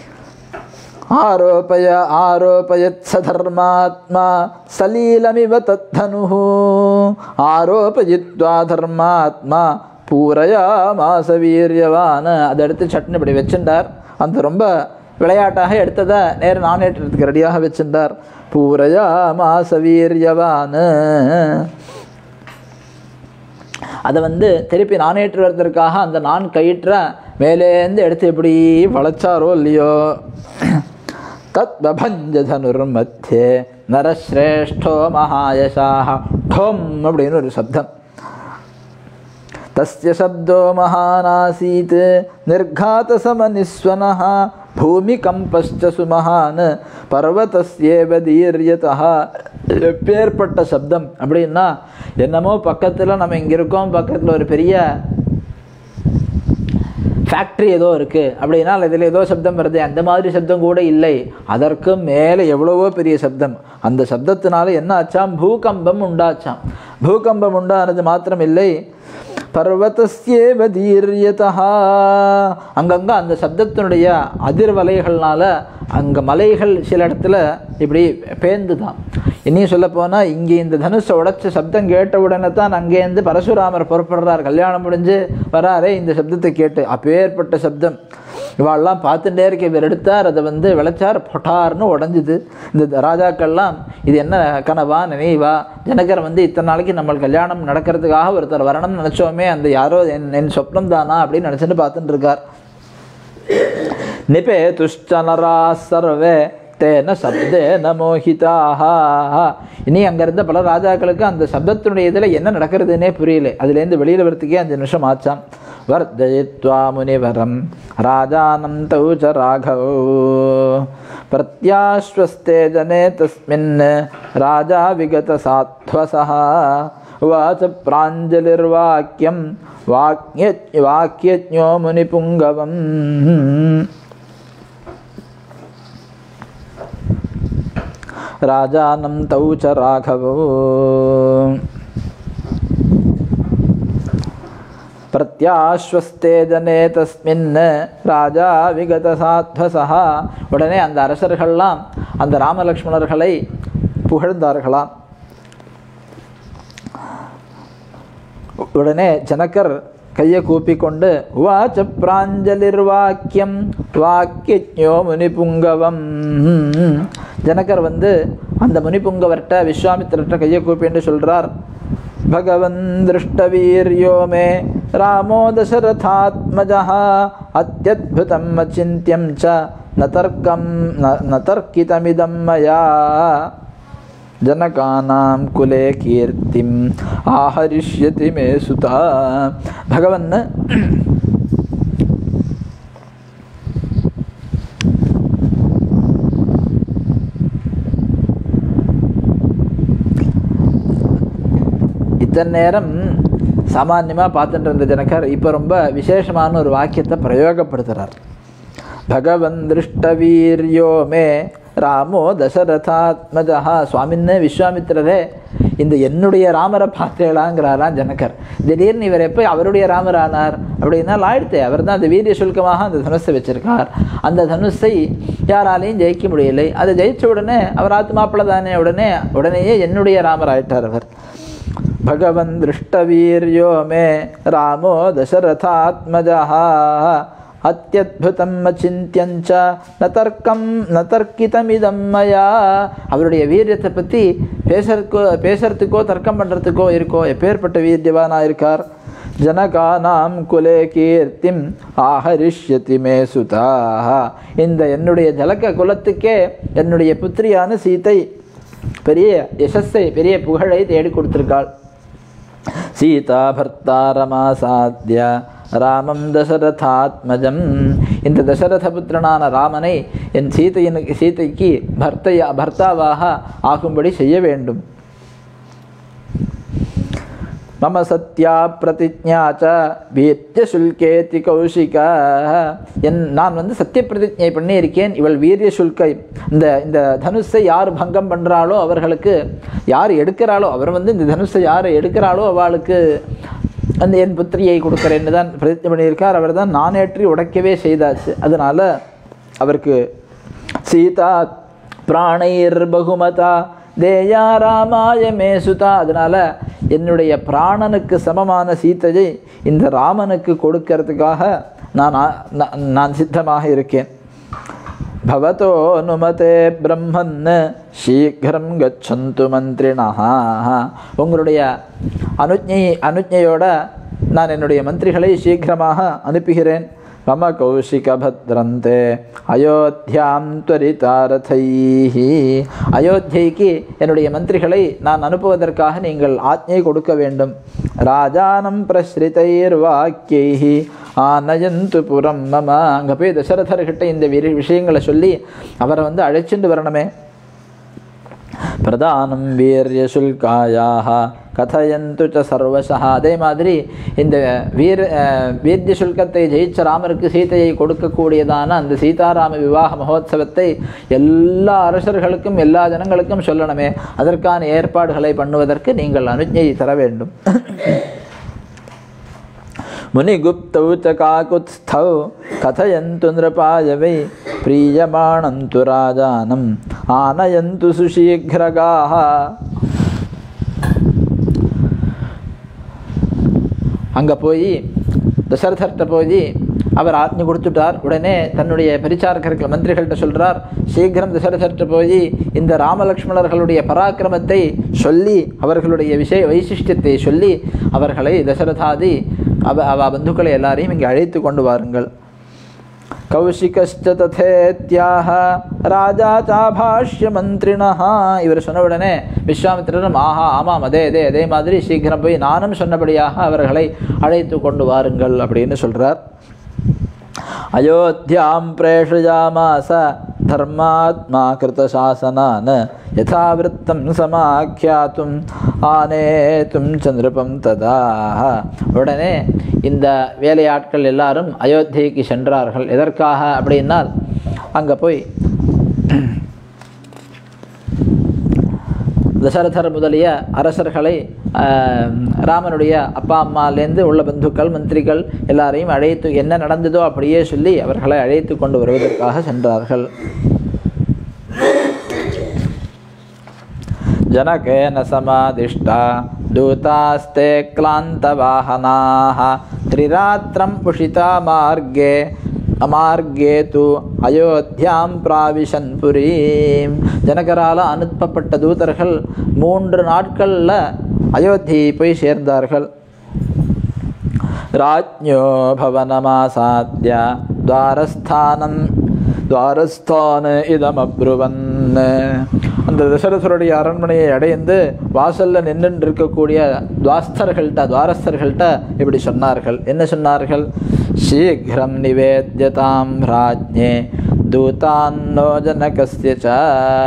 ஆரோபய ஆரோபயத் சதர்மாத்மா சலீலமிவ தத்தனு ஆரோபயித்வா தர்மாத்மா பூரையா மாச வீரியவான் அதை எடுத்து சட்னி இப்படி வச்சுட்டார் அந்த ரொம்ப விளையாட்டாக எடுத்ததை நேர நானேற்றத்துக்கு ரெடியாக வச்சிருந்தார் பூரையா மாச வீரியவான் அதை வந்து திருப்பி நானேற்றுவதற்காக அந்த நான் கயிற்ற மேலேந்து எடுத்து எப்படி வளைச்சாரோ இல்லையோ தத் பபஞ்ச தனுர்மத்தியே நரஸ்ரேஷ்டோ மகாயசாக ఠోம் அப்படின்னு ஒரு சப்தம் तस्य शब्दो महानासीत् निर्घातसमनिस्वनः भूमिकम्पश्च सुमहान् பர்வதஸ்யேவ தீர்யதः எப்பேற்பட்ட சப்தம் அப்படின்னா என்னமோ பக்கத்தில் நம்ம இங்கே இருக்கோம் பக்கத்தில் ஒரு பெரிய ஃபேக்ட்ரி ஏதோ இருக்குது அப்படின்னா இதில் ஏதோ சப்தம் வருது அந்த மாதிரி சப்தம் கூட இல்லை அதற்கு மேலே எவ்வளவோ பெரிய சப்தம் அந்த சப்தத்தினால என்ன ஆச்சாம் பூகம்பம் உண்டாச்சாம் பூகம்பம் உண்டானது மாத்திரம் இல்லை பர்வதஸ்யேவ தீர்யதா அங்கங்கே அந்த சப்தத்தினுடைய அதிர்வலைகள்னால அங்கே மலைகள் சில இடத்துல இப்படி பேந்து தான் இனியும் சொல்ல போனால் இங்கே இந்த தனுஷை உடைச்ச சப்தம் கேட்ட உடனே தான் அங்கேருந்து பரசுராமர் புறப்படுறார் கல்யாணம் முடிஞ்சு வராரே இந்த சப்தத்தை கேட்டு அப்பேற்பட்ட சப்தம் இவாள்லாம் பார்த்துட்டே இருக்க இவர் எடுத்தார் அதை வந்து விளைச்சார் பொட்டார்னு உடஞ்சுது இந்த ராஜாக்கள்லாம் இது என்ன கனவா நினைவா ஜனகர் வந்து இத்தனை நாளைக்கு நம்ம கல்யாணம் நடக்கிறதுக்காக ஒருத்தர் வரணும்னு நினச்சோமே அந்த யாரோ என் என் சொப்னம் தானா அப்படின்னு நினச்சிட்டு பார்த்துட்டு இருக்கார் நிபேதுஷ்ட நரா சர்வே தேன சப்தேன மோகிதாக இனி அங்கே இருந்த பல ராஜாக்களுக்கு அந்த சப்தத்தினுடைய இதில் என்ன நடக்கிறதுனே புரியல அதுலேருந்து வெளியில் வரத்துக்கே அஞ்சு நிமிஷம் ஆச்சான் வர்தயித்வா முனிவரம் ராஜானம் தௌ ச ராகவோ பிரத்யாஸ்வஸ்தே ஜனே தஸ்மின் ராஜா விகத சாத்வசः उवाच प्राञ्जलिर्वाक्यं वाक्य वाक्यज्ञो मुनिपुङ्गवम् राजानं तौ च राघवो பிரத்யாஸ்வஸ்தே ஜனே தஸ்மின் ராஜா விகத சாத்வசா உடனே அந்த அரசர்கள்லாம் அந்த ராமலக்ஷ்மணர்களை புகழ்ந்தார்களாம் உடனே ஜனகர் கையை கூப்பிக்கொண்டு உவாச்ச பிராஞ்சலிர்வாக்கியம் வாக்கியஜோ முனிபுங்கவம் ஜனகர் வந்து அந்த முனிபுங்கவர்கிட்ட விஸ்வாமித்திரர்கிட்ட கையை கூப்பின்னு சொல்றார் பகவன் திருஷ்டவீர்யோ மே ராமோ தசரதாத்மஜா அத்தியுதம் அச்சிந்தியம் ச ந தர்க்கம் ந- ந தர்க்கிதமிதம் மயா ಜನಕಾನಾಂ ಕುಲೆ ಕೀರ್ತಿಂ ಆಹರಿಷ್ಯತಿ ಮೇ ಸುತ ಭಗವನ್ನ இத்தனை நேரம் சாமான்யமாக பார்த்துட்டு இருந்த ஜனகர் இப்போ ரொம்ப விசேஷமான ஒரு வாக்கியத்தை பிரயோகப்படுத்துகிறார் பகவன் திருஷ்டவீர்யோ மே ராமோ தசரதாத்மஜா சுவாமின்னு விஸ்வாமித்திரரே இந்த என்னுடைய ராமரை பார்த்தேளாங்கிறாராம் ஜனகர் திடீர்னு இவர் எப்போ அவருடைய ராமர் ஆனார் அப்படின்னா ஆயிடுத்தே அவர் தான் அந்த வீரிய சுல்கமாக அந்த தனுஷை வச்சிருக்கார் அந்த தனுஷை யாராலையும் ஜெயிக்க முடியலை அதை ஜெயிச்ச உடனே அவர் ஆத்மாப்பிள தானே உடனே உடனேயே என்னுடைய ராமர் ஆயிட்டார் அவர் भगवन् दृष्टवीर्यो मे रामो दशरथात्मजः அத்தியுதம் அச்சிந்தியஞ்ச ந தர்க்கம் ந தர்க்கிதமிதம் மயா அவருடைய வீரியத்தை பற்றி பேசுறதுக்கோ பேசுறதுக்கோ தர்க்கம் பண்ணுறதுக்கோ இருக்கோ எப்பேற்பட்ட வீரியவானா இருக்கார் ஜனகானாம் குலே கீர்த்திம் ஆஹரிஷ்யதி மே சுதாக இந்த என்னுடைய ஜலக்க குலத்துக்கே என்னுடைய புத்திரியான சீதை பெரிய யசஸை பெரிய புகழை தேடி கொடுத்திருக்காள் சீதா பர்த்தாரமாசாத்திய ராமம் தசரதாத்மஜம் இந்த தசரத புத்திரனான ராமனை என் சீதையனுக்கு சீதைக்கு பர்த்தையா பர்த்தாவாக ஆகும்படி செய்ய வேண்டும் மம சத்யா பிரதிஜா ச வீரிய சுல்கேதி கௌஷிகா என் நான் வந்து சத்திய பிரதிஜை பண்ணியிருக்கேன் இவள் வீரிய சுல்கை இந்த இந்த தனுஷை யார் பங்கம் பண்ணுறாளோ அவர்களுக்கு யார் எடுக்கிறாளோ அவர் வந்து இந்த தனுஷை யார் எடுக்கிறாளோ அவளுக்கு அந்த என் புத்திரியை கொடுக்குறேன்னு தான் பிரதிஜை பண்ணியிருக்கார் அவர் தான் நானேற்றி உடைக்கவே செய்தாச்சு அதனால் அவருக்கு சீதா பிராணைர் பகுமதா தேயா ராமாய மே சுதா அதனால் என்னுடைய பிராணனுக்கு சமமான சீதையை இந்த ராமனுக்கு கொடுக்கறதுக்காக நான் ஆ- நான் நான் சித்தமாக இருக்கேன் பவதோ அனுமதே பிரம்மன் சீக்கிரம் கச்சந்து மந்திரிணா உங்களுடைய அனுஜை அனுஜையோட நான் என்னுடைய மந்திரிகளை சீக்கிரமாக அனுப்புகிறேன் மம கௌஷிக பத்ரந்தே அயோத்தியாம் துவரிதாரதைஹி அயோத்தியைக்கு என்னுடைய மந்திரிகளை நான் அனுப்புவதற்காக நீங்கள் ஆజ్ఞை கொடுக்க வேண்டும் ராஜானம் பிரஸ்ரிதைர் வாக்கியைஹி ஆனயந்து புறம் மம அங்கே போய் தசரதர்கிட்ட இந்த விரி விஷயங்களை சொல்லி அவரை வந்து அழைச்சிட்டு வரணுமே பிரதானம் வீரிய சுல்காயாக கதயந்து ச சர்வசா அதே மாதிரி இந்த வீர அஹ், வீரிய சுல்கத்தை ஜெயிச்ச ராமருக்கு சீதையை கொடுக்கக்கூடியதான அந்த சீதாராம விவாக மகோத்சவத்தை எல்லா அரசர்களுக்கும் எல்லா ஜனங்களுக்கும் சொல்லணுமே அதற்கான ஏற்பாடுகளை பண்ணுவதற்கு நீங்கள் அனுஜை தர வேண்டும் मुनिगुप्तौ च काकुत्स्थौ कथयन्तु नृपाय वै प्रीयमाणं तु राजानम् आनयन्तु सुशीघ्रगाः அங்கே போய் தசரதர்கிட்ட போய் அவர் ஆജ്ഞ கொடுத்துட்டார் உடனே தன்னுடைய பரிச்சாரகர்கள் மந்திரிகள்கிட்ட சொல்றார் சீக்கிரம் தசரதர்கிட்ட போய் இந்த ராமலக்ஷ்மணர்களுடைய பராக்கிரமத்தை சொல்லி அவர்களுடைய விஷய வைசிஷ்டியத்தை சொல்லி அவர்களை தசரதாதி அவ அவ பந்துக்களை எல்லாரையும் இங்கே அழைத்து கொண்டு வாருங்கள் கௌஷிகஸ்ட ததேத்யாக ராஜா சாபாஷ்ய மந்திரிணா இவர் சொன்ன உடனே விஸ்வாமித்திரரும் ஆஹா ஆமாம் அதே அதே அதே மாதிரி சீக்கிரம் போய் நானும் சொன்னபடியாக அவர்களை அழைத்து கொண்டு வாருங்கள் அப்படின்னு சொல்றார் அயோத்தியாம் பிரேஷயாமாச தர்மாத்மா கிருதசாசனான் யதாவிருத்தம் சமாக்கியாத்தும் ஆனேத்தும் சந்திரபம் ததா உடனே இந்த வேலையாட்கள் எல்லாரும் அயோத்தியைக்கு சென்றார்கள் எதற்காக அப்படின்னால் அங்கே போய் தசரதர் முதலிய அரசர்களை ஆஹ், ராமனுடைய அப்பா அம்மாலேருந்து உள்ள பந்துக்கள் மந்திரிகள் எல்லாரையும் அழைத்து என்ன நடந்ததோ அப்படியே சொல்லி அவர்களை அழைத்து கொண்டு வருவதற்காக சென்றார்கள் जनकेन समादिष्टा दूतास्ते क्लान्तवाहनाः त्रिरात्रम् उषिता मार्गे அமார்கே து அயோத்தியாம் பிராவிஷன் புரீம் ஜனகரால் அனுப்பப்பட்ட தூதர்கள் மூன்று நாட்களில் அயோத்தியை போய் சேர்ந்தார்கள் ராஜ்ஞோ பவனமாசாத்திய துவாரஸ்தானம் துவாரஸ்தான இதமப்ருவன் அந்த தசரதருடைய அரண்மனையை அடைந்து வாசல்ல நின்று இருக்கக்கூடிய துவாஸ்தர்கள்ட்ட துவாரஸ்தர்கள்ட்ட இப்படி சொன்னார்கள் என்ன சொன்னார்கள் சீக்கிரம் நிவேத்தியதாம் ராஜ்ஞே தூதான்னோ ஜனகஸ்ய ச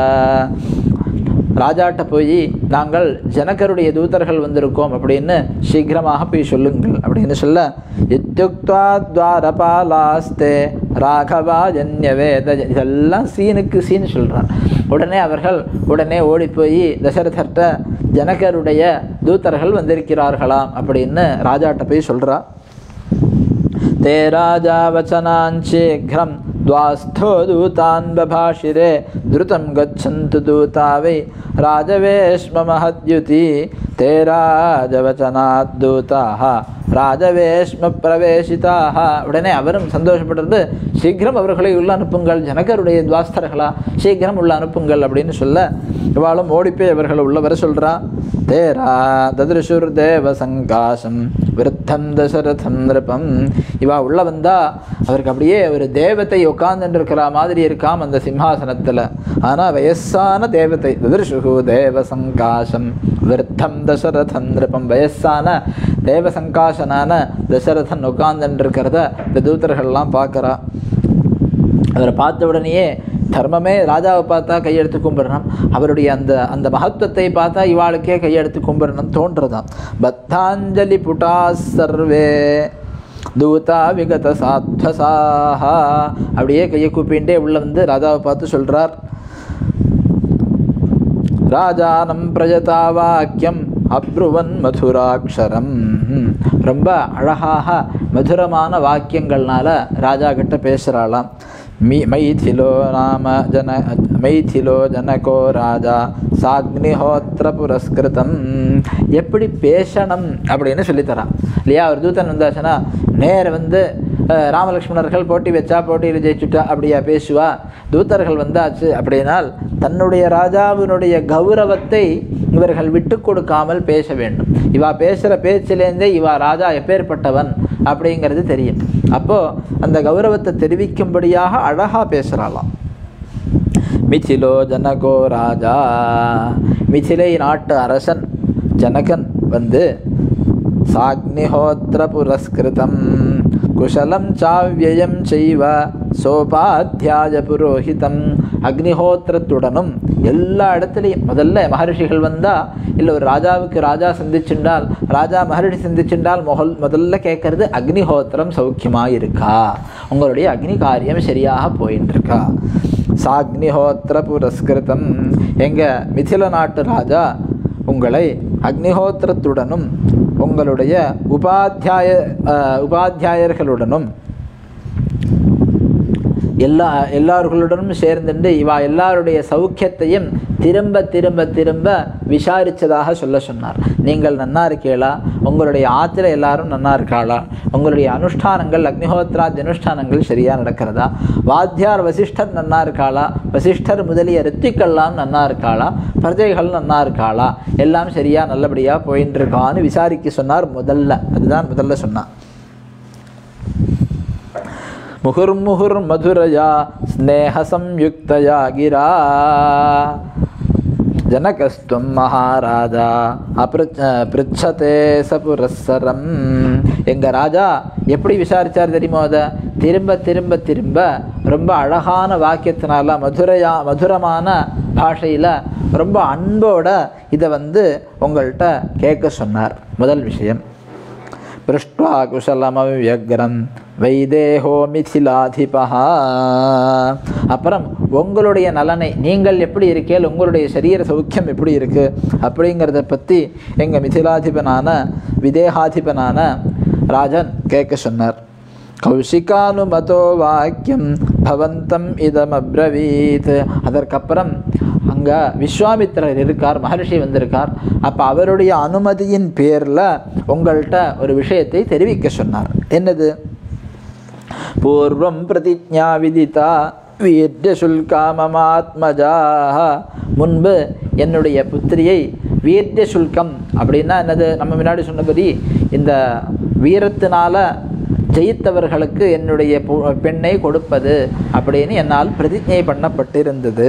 ராஜாட்ட போய் நாங்கள் ஜனகருடைய தூதர்கள் வந்திருக்கோம் அப்படின்னு சீக்கிரமாக போய் சொல்லுங்கள் அப்படின்னு சொல்ல இத்தியுக்தா துவாரபாலாஸ்தே ராகவா ஜன்யவேத இதெல்லாம் சீனுக்கு சீன் சொல்கிறான் உடனே அவர்கள் உடனே ஓடி போய் தசரதர்கிட்ட ஜனகருடைய தூதர்கள் வந்திருக்கிறார்களாம் அப்படின்னு ராஜாட்ட போய் சொல்கிறா ते राजा वचनाञ्शीघ्रं द्वास्थो दूतान् बभाषिरे द्रुतं गच्छन्तु दूता वै राजवेश्ममहद्युति ते राजवचनात् दूताः ராஜவேஷ்ம பிரவேசிதாக உடனே அவரும் சந்தோஷப்பட்டிருந்து சீக்கிரம் அவர்களை உள்ள அனுப்புங்கள் ஜனகருடைய துவாஸ்தர்களா சீக்கிரம் உள்ள அனுப்புங்கள் அப்படின்னு சொல்ல இவாளும் ஓடிப்போய் அவர்களை உள்ள வர சொல்றா தேரா ததிருஷுர் தேவ சங்காசம் விருத்தம் தசரதம் நிருப்பம் இவா உள்ள வந்தா அவருக்கு அப்படியே ஒரு தேவத்தை உட்கார்ந்துட்டு இருக்கிற மாதிரி இருக்காம் அந்த சிம்ஹாசனத்துல ஆனா வயசான தேவதை ததிருஷு தேவ சங்காசம் விருத்தம் தசரதம் நிருப்பம் வயசான தேவ சங்காசனான தசரதன் உட்கார்ந்துட்டு இருக்கிறத இந்த தூதர்கள்லாம் பார்க்கறா அவரை பார்த்த உடனேயே தர்மமே ராஜாவை பார்த்தா கையெடுத்து கும்பிடணும் அவருடைய அந்த அந்த மகத்துவத்தை பார்த்தா இவாளுக்கே கையெடுத்து கும்பிடணும் தோன்றதாம் பத்தாஞ்சலி புட்டா சர்வே தூதா விகத சாத்வசாக அப்படியே கையை கூப்பிண்டே உள்ள வந்து ராஜாவை பார்த்து சொல்றார் ராஜானம் பிரஜதா வாக்கியம் அப்ருவன் மதுராட்சரம் ரொம்ப அழகாக மதுரமான வாக்கியங்கள்னால ராஜா கிட்ட பேசுகிறாளாம் மீ மைथिलो நாம ஜன மைथिलो ஜனகோ ராஜா சாக்னிஹோத்திர புரஸ்கிருதம் எப்படி பேசணும் அப்படின்னு சொல்லித்தரான் இல்லையா ஒரு தூதன் வந்தாச்சுன்னா நேர வந்து அஹ், ராமலக்ஷ்மணர்கள் போட்டி வச்சா போட்டியில் ஜெயிச்சுட்டா அப்படியா பேசுவா தூதர்கள் வந்தாச்சு அப்படின்னால் தன்னுடைய ராஜாவினுடைய கௌரவத்தை இவர்கள் விட்டு கொடுக்காமல் பேச வேண்டும் இவா பேசுகிற பேச்சிலேருந்தே இவா ராஜா எப்பேற்பட்டவன் அப்படிங்கிறது தெரியும் அப்போ அந்த கௌரவத்தை தெரிவிக்கும்படியாக அழகா பேசுகிறாளாம் மிथिलो ஜனகோ ராஜா மிथिலை நாட்டு அரசன் ஜனகன் வந்து சாக்னிஹோத்திர புரஸ்கிருதம் குஷலம் சாவ்யயம் செய்வ சோபாத்தியாய புரோஹிதம் அக்னிஹோத்திரத்துடனும் எல்லா இடத்துலையும் முதல்ல மகரிஷிகள் வந்தா இல்லை ஒரு ராஜாவுக்கு ராஜா சந்திச்சுண்டால் ராஜா மகரிஷி சந்திச்சுண்டால் முதல் முதல்ல கேட்கறது அக்னிஹோத்திரம் சௌக்கியமா இருக்கா உங்களுடைய அக்னி காரியம் சரியாக போயின்னு இருக்கா சாக்னிஹோத்திர புரஸ்கிருதம் எங்க மிथिல நாட்டு ராஜா உங்களை அக்னிஹோத்திரத்துடனும் உங்களுடைய உபாத்தியாய அஹ், உபாத்தியாயர்களுடனும் எல்லா எல்லார்களுடனும் சேர்ந்துட்டு இவா எல்லாருடைய சௌக்கியத்தையும் திரும்ப திரும்ப திரும்ப விசாரிச்சதாக சொல்ல சொன்னார் நீங்கள் நன்னா இருக்கீங்களா உங்களுடைய ஆத்துல எல்லாரும் நன்னா இருக்காளா உங்களுடைய அனுஷ்டானங்கள் அக்னிஹோத்ராதி அனுஷ்டானங்கள் சரியா நடக்கிறதா வாத்தியார் வசிஷ்டர் நன்னா இருக்காளா வசிஷ்டர் முதலிய ரித்திக்கெல்லாம் நன்னா இருக்காளா பிரஜைகள் நன்னா இருக்காளா எல்லாம் சரியா நல்லபடியா போயின்னு இருக்கான்னு விசாரிக்க சொன்னார் முதல்ல அதுதான் முதல்ல சொன்னார் मुहुर्मुहुर्मधुरया स्नेहसंयुक्तया गिरा जनकस्त्वं महाराजा அப்ருச்ச பிருச்சதே சபுரஸ்ஸரம் எங்க ராஜா எப்படி விசாரிச்சார் தெரியுமோ அதை திரும்ப திரும்ப திரும்ப ரொம்ப அழகான வாக்கியத்தினால மதுரையா மதுரமான பாஷையில ரொம்ப அன்போட இதை வந்து உங்கள்கிட்ட கேட்க சொன்னார் முதல் விஷயம் पृष्ट्वा குஷலமவ்யக்ரம் வைதேகோ மிथिलाधिபா அப்புறம் உங்களுடைய நலனை நீங்கள் எப்படி இருக்கேல் உங்களுடைய சரீர சௌக்கியம் எப்படி இருக்கு அப்படிங்கிறத பற்றி எங்கள் மிथिलाதிபனான விதேகாதிபனான ராஜன் கேட்க சொன்னார் கௌஷிகானுமதோ வாக்கியம் பவந்தம் இதம் அப்ரவீத் அதற்கப்புறம் அங்கே விஸ்வாமித்திரர் இருக்கார் மகர்ஷி வந்திருக்கார் அப்போ அவருடைய அனுமதியின் பேரில் உங்கள்கிட்ட ஒரு விஷயத்தை தெரிவிக்க சொன்னார் என்னது பூர்வம் பிரதிஜா விதிதா வீர்ய சுல்காமமாத்மஜா முன்பு என்னுடைய புத்திரியை வீர்ய சுல்கம் அப்படின்னா என்னது நம்ம முன்னாடி சொன்னபடி இந்த வீரத்தினால ஜெயித்தவர்களுக்கு என்னுடைய பொ- பெண்ணை கொடுப்பது அப்படின்னு என்னால் பிரதிஜை பண்ணப்பட்டிருந்தது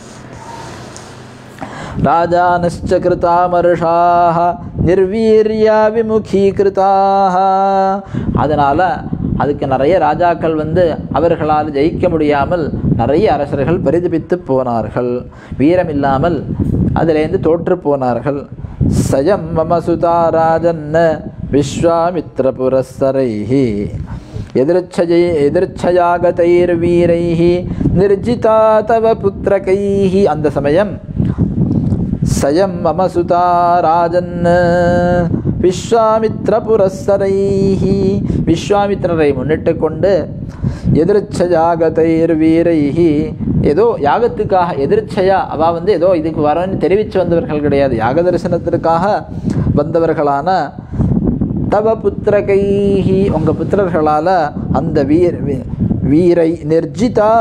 ராஜானश्च கிருதாமர்ஷாக நிர்வீரியா விமுகீகிருதாக அதனால் அதுக்கு நிறைய ராஜாக்கள் வந்து அவர்களால் ஜெயிக்க முடியாமல் நிறைய அரசர்கள் பரிதபித்து போனார்கள் வீரம் இல்லாமல் அதிலேருந்து தோற்று போனார்கள் சயம் மம சுதா ராஜன் விஸ்வாமித்திர புரஸ்தரைஹி எதிர்ச்சயை எதிர்ச்சயாகதைர்வீரைः நிர்ஜிதா தவ புத்திரகைः அந்த சமயம் சயம் மம சுதா ராஜன் விஸ்வாமித்ர புரஸ்தரைஹி விஸ்வாமித்திரரை முன்னிட்டு கொண்டு எதிர்ச்சயாகதைர் வீரைஹி ஏதோ யாகத்துக்காக எதிர்ச்சையா அவ வந்து ஏதோ இதுக்கு வரன்னு தெரிவித்து வந்தவர்கள் கிடையாது யாக தரிசனத்திற்காக வந்தவர்களான தவ புத்திரகைஹி உங்கள் புத்திரர்களால் அந்த வீர் வீ- வீரை நிர்ஜிதா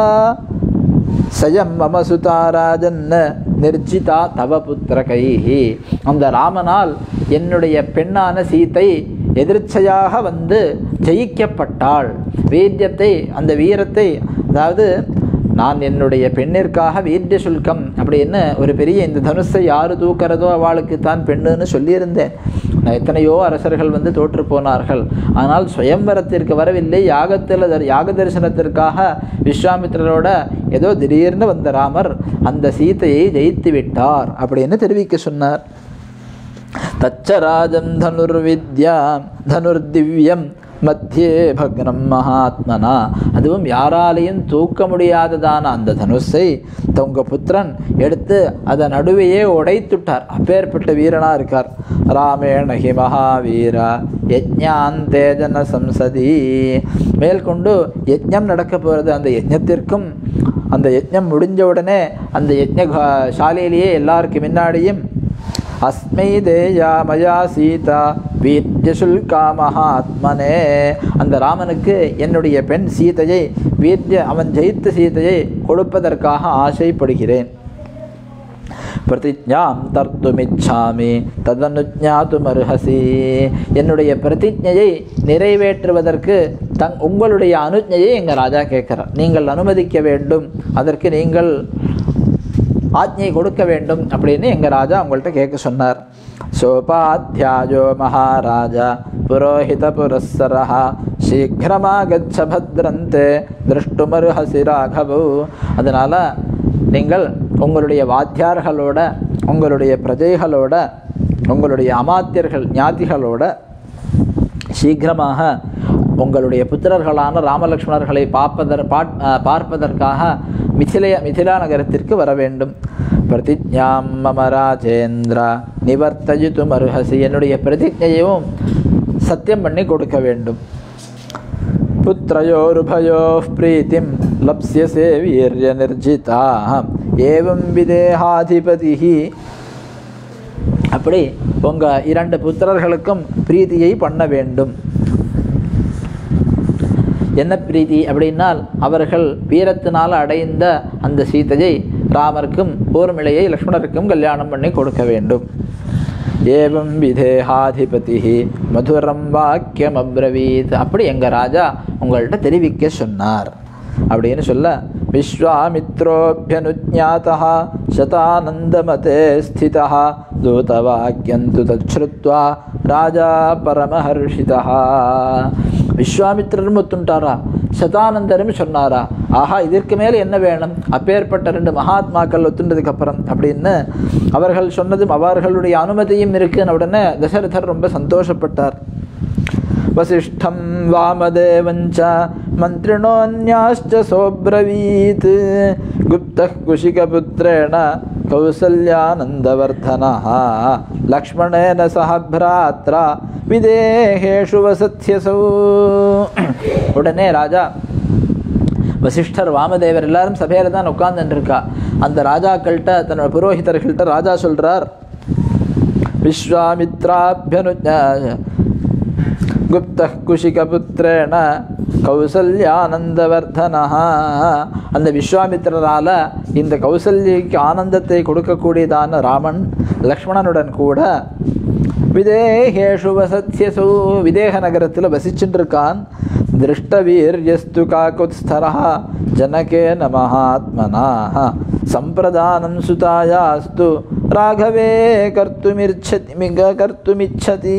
சயம் மம சுதா ராஜன் நிர்ஜிதா தவ புத்திரகைஹி அந்த ராமனால் என்னுடைய பெண்ணான சீத்தை எதிர்ச்சையாக வந்து ஜெயிக்கப்பட்டாள் வீரியத்தை அந்த வீரத்தை அதாவது நான் என்னுடைய பெண்ணிற்காக வீரிய சுல்கம் அப்படின்னு ஒரு பெரிய இந்த தனுஷை யார் தூக்கிறதோ அவளுக்கு தான் பெண்ணுன்னு சொல்லியிருந்தேன் நான் எத்தனையோ அரசர்கள் வந்து தோற்று போனார்கள் ஆனால் சுயம்பரத்திற்கு வரவில்லை யாகத்தில் தர்- யாக தரிசனத்திற்காக விஸ்வாமித்திரரோட ஏதோ திடீர்னு வந்த ராமர் அந்த சீதையை ஜெயித்து விட்டார் அப்படின்னு தெரிவிக்க சொன்னார் தச்ச ராஜம் தனுர்வித்யா தனுர்திவ்யம் மத்தியே பக்னம் மகாத்மனா அதுவும் யாராலையும் தூக்க முடியாததான அந்த தனுஷை தொங்க புத்திரன் எடுத்து அதை நடுவையே உடைத்துட்டார் அப்பேற்பட்ட வீரனா இருக்கார் ராமேண ஹி மகாவீரா யஜ்ஞாந்தே ஜன சம்சதி மேற்கொண்டு யஜ்ஞம் நடக்க போகிறது அந்த யஜ்ஞத்திற்கும் அந்த யஜ்ஞம் முடிஞ்ச உடனே அந்த யஜ்ஞ கா- சாலையிலேயே எல்லாருக்கு முன்னாடியும் அஸ்மை தேயா மயா சீதா வீர்யசுல்கா மகாத்மனே அந்த ராமனுக்கு என்னுடைய பெண் சீதையை வீர்ய அவன் ஜெயித்த சீதையை கொடுப்பதற்காக ஆசைப்படுகிறேன் பிரதிஜாம் தர்த்துமிச்சாமி ததனுஜாத்துமர்ஹசி என்னுடைய பிரதிஜையை நிறைவேற்றுவதற்கு தங் உங்களுடைய அனுஜையை எங்கள் ராஜா கேட்கிறார் நீங்கள் அனுமதிக்க வேண்டும் அதற்கு நீங்கள் ஆజ్ఞை கொடுக்க வேண்டும் அப்படின்னு எங்கள் ராஜா உங்கள்கிட்ட கேட்க சொன்னார் சோபாத்தியாயோ மகாராஜா புரோஹித புரஸ்ஸரः சீக்கிரமாகச்ச பத்ரந்தே திருஷ்டுமருஹசி ராகவு அதனால் நீங்கள் உங்களுடைய வாத்தியார்களோட உங்களுடைய பிரஜைகளோட உங்களுடைய அமாத்தியர்கள் ஞாதிகளோட சீக்கிரமாக உங்களுடைய புத்திரர்களான ராமலக்ஷ்மணர்களை பார்ப்பதற் பாட்- அஹ் பார்ப்பதற்காக மிथिलய மிथिலா நகரத்திற்கு வர வேண்டும் பிரதிஜாம் மம ராஜேந்திரா நிவர்த்தயித்தும் அருகசி என்னுடைய பிரதிஜையையும் சத்தியம் பண்ணி கொடுக்க வேண்டும் புத்திரயோருபயோः प्रीतिं लप्स्यसे वीर्यनिर्जिताः एवं विदेहाधिपतिः அப்படி உங்கள் இரண்டு புத்திரர்களுக்கும் பிரீதியை பண்ண வேண்டும் என்ன பிரீதி அப்படின்னால் அவர்கள் வீரத்தினால் அடைந்த அந்த சீதையை ராமருக்கும் ஊர்மிளையை லக்ஷ்மணருக்கும் கல்யாணம் பண்ணி கொடுக்க வேண்டும் ஏவம் விதேகாதிபதி மதுரம் வாக்கியம் அப்ரவீத் அப்படி எங்கள் ராஜா உங்கள்கிட்ட தெரிவிக்க சொன்னார் அப்படின்னு சொல்ல விஸ்வாமித்ரோபியனுஜாத்தா சதானந்தமதே ஸ்திதா தூதவாக்கியந்து தச்ருத்வா ராஜா பரமஹர்ஷிதா விஸ்வாமித்திரரும் ஒத்துண்டாரா சதானந்தரும் சொன்னாரா ஆஹா இதற்கு மேலே என்ன வேணும் அப்பேற்பட்ட ரெண்டு மகாத்மாக்கள் ஒத்துண்டதுக்கு அப்புறம் அப்படின்னு அவர்கள் சொன்னதும் அவர்களுடைய அனுமதியும் இருக்குன்னு உடனே தசரதர் ரொம்ப சந்தோஷப்பட்டார் वसिष्ठं वामदेवञ्च मन्त्रिणोऽन्याश्च सोऽब्रवीत् गुप्तः कुशिकपुत्रेण कौसल्यानन्दवर्धनः लक्ष्मणेन सह भ्रात्रा विदेहेषु वसत्यसौ உடனே ராஜா வசிஷ்டர் வாமதேவர் எல்லாரும் சபையில தான் உட்கார்ந்துட்டு இருக்கா அந்த ராஜாக்கள்கிட்ட தன்னோட புரோஹிதர்கள்ட்ட ராஜா சொல்றார் விஸ்வாமித்ராபியனுஜ குப்த குஷிகபுத்திரேன கௌசல்யானந்தவர்தனா அந்த விஸ்வாமித்திரரால இந்த கௌசல்யக்கு ஆனந்தத்தை கொடுக்கக்கூடியதான ராமன் லக்ஷ்மணனுடன் கூட விதேகேஷு வசத்யசு விதேக நகரத்தில் வசிச்சுட்டு இருக்கான் திருஷ்டவீர்யஸ்து காக்குத்ஸ்தரா ஜனகேன மகாத்மனா சம்பிரதானம் சுதாயாஸ்து ராகவே கர்த்துமிர்ச்சதி மிக கர்த்துமிச்சதி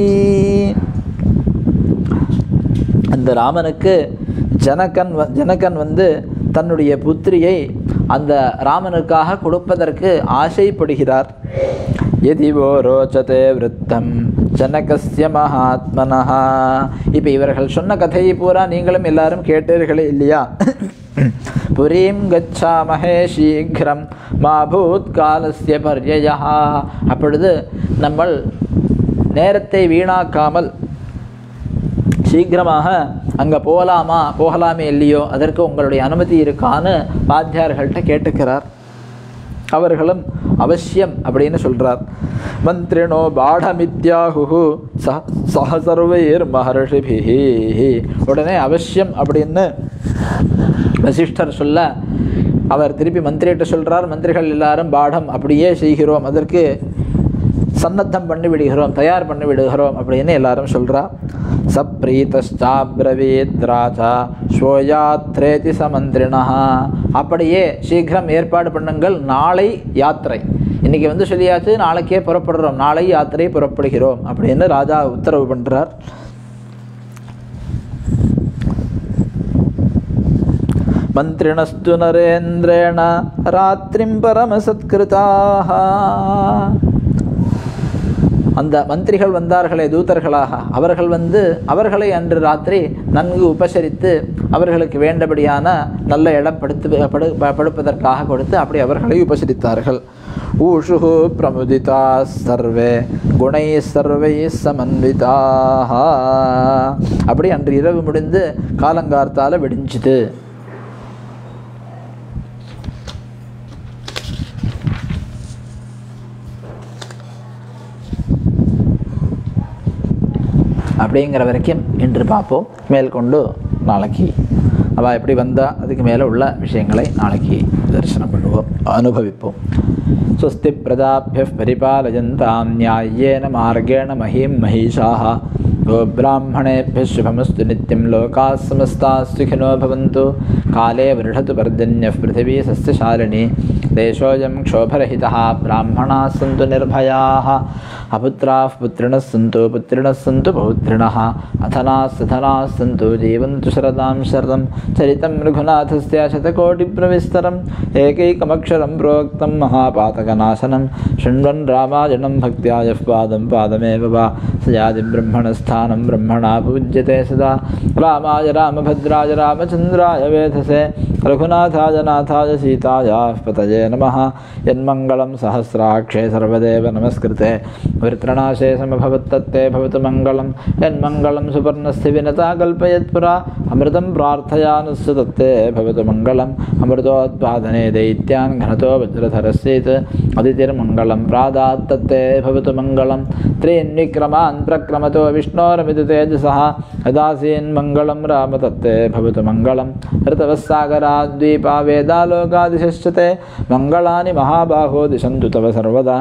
அந்த ராமனுக்கு ஜனகன் வ- ஜனகன் வந்து தன்னுடைய புத்திரியை அந்த ராமனுக்காக கொடுப்பதற்கு ஆசைப்படுகிறார் எதிவோ ரோச்சதே விருத்தம் ஜனகஸ்ய மகாத்மனஹா இப்போ இவர்கள் சொன்ன கதையை பூரா நீங்களும் எல்லாரும் கேட்டீர்களே இல்லையா புரீம் கச்சாமஹே சீக்கிரம் மா பூத் காலஸ்ய பர்யயா அப்பொழுது நம்ம நேரத்தை வீணாக்காமல் சீக்கிரமாக அங்கே போகலாமா போகலாமே இல்லையோ அதற்கு உங்களுடைய அனுமதி இருக்கான்னு வாத்தியார்கள்ட்ட கேட்டுக்கிறார் அவர்களும் அவசியம் அப்படின்னு சொல்றார் மந்திரினோ பாடமித்யாஹு சஹ சஹ சர்வைர் மகர்ஷிபிஹி உடனே அவசியம் அப்படின்னு வசிஷ்டர் சொல்ல அவர் திருப்பி மந்திரிகிட்ட சொல்றார் மந்திரிகள் எல்லாரும் பாடம் அப்படியே செய்கிறோம் அதற்கு சன்னத்தம் பண்ணி விடுகிறோம் தயார் பண்ணி விடுகிறோம் அப்படின்னு எல்லாரும் சொல்றா சப்ரீதாபிரவீத் ராஜா ஸ்வோயாத்ரேதி சமந்திரினா அப்படியே சீக்கிரம் ஏற்பாடு பண்ணுங்கள் நாளை யாத்திரை இன்னைக்கு வந்து சொல்லியாச்சு நாளைக்கே புறப்படுறோம் நாளை யாத்திரை புறப்படுகிறோம் அப்படின்னு ராஜா உத்தரவு பண்றார் மந்திரிணஸ்து நரேந்திரேண ராத்திரிம் பரமசத்கிருதாக அந்த மந்திரிகள் வந்தார்களே தூதர்களாக அவர்கள் வந்து அவர்களை அன்று ராத்திரி நன்கு உபசரித்து அவர்களுக்கு வேண்டபடியான நல்ல இடம் படுத்து படு ப- படுப்பதற்காக கொடுத்து அப்படி அவர்களை உபசரித்தார்கள் ஊஷு பிரமுதிதா சர்வே குணை சர்வை சமன்விதாக அப்படி அன்று இரவு முடிந்து காலங்கார்த்தால விடிஞ்சுது அப்படிங்கிற வரைக்கும் இன்று பார்ப்போம் மேற்கொண்டு நாளைக்கு அவள் எப்படி வந்தா அதுக்கு மேலே உள்ள விஷயங்களை நாளைக்கு தரிசனம் பண்ணுவோம் அனுபவிப்போம் स्वस्ति प्रजाभ्यः परिपालयन्तां न्याय्येन मार्गेण महीं महिषाः गोब्राह्मणेभ्यः शुभमस्तु नित्यं लोकाः समस्ताः सुखिनो भवन्तु काले वृषतु पर्जन्यः पृथिवी सस्यशालिनी देशोऽयं क्षोभरहितः ब्राह्मणाः सन्तु निर्भयाः अपुत्राः पुत्रिणः सन्तु पुत्रिणः सन्तु पौत्रिणः अथनाः सथनाः सन्तु जीवन्तु शरदां शरदं चरितं रघुनाथस्य शतकोटिप्रविस्तरम् एकैकमक्षरं प्रोक्तं महापातकनाशनं शृण्वन् रामायणं भक्त्या यः पादं पादमेव वा स याति ब्रह्मणस्थानं ब्रह्मणा पूज्यते सदा रामाय रामभद्राय रामचन्द्राय वेधसे रघुनाथाय नाथाय सीतायाः पतये नमः यन्मङ्गलं सहस्राक्षे सर्वदेव नमस्कृते वृत्रणाशे समभवत्तत्ते भवतु मङ्गलं यन्मङ्गलं सुपर्णस्थि विनता कल्पयत्पुरा अमृतं प्रार्थयानुस्य तत्ते भवतु मङ्गलम् अमृतोत्पादने दैत्यान् घनतो वज्रधरस्येत् अदितिर्मङ्गलं प्रादात्तत्ते भवतु मङ्गलं त्रीन्विक्रमान् प्रक्रमतो विष्णोरमित तेजसः यदासीन्मङ्गलं राम तत्ते भवतु मङ्गलं ऋतवः सागराद्वीपा वेदालोकादिशश्च ते मङ्गलानि महाबाहो दिशन्तु तव सर्वदा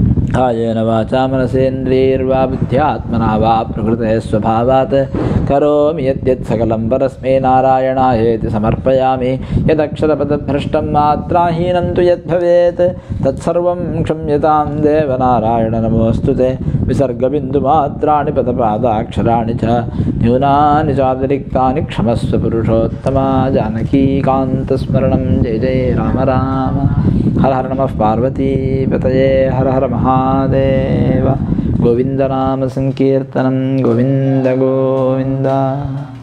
कायेन वाचा मनसेन्द्रियैर्वा बुद्ध्यात्मना वा प्रकृते स्वभावात् करोमि यद्यत् सकलं परस्मै नारायणायेति समर्पयामि यदक्षरपदभ्रष्टं मात्राहीनं तु यद्भवेत् तत्सर्वं क्षम्यतां देवनारायण नमोऽस्तु ते विसर्गबिन्दुमात्राणि पदपादाक्षराणि च न्यूनानि चातिरिक्तानि क्षमस्व पुरुषोत्तमा जानकीकान्तस्मरणं जय जय राम राम हर हर नमः पार्वतीपतये हर हर महादेव गोविन्दनामसङ्कीर्तनं गोविन्द गोविन्द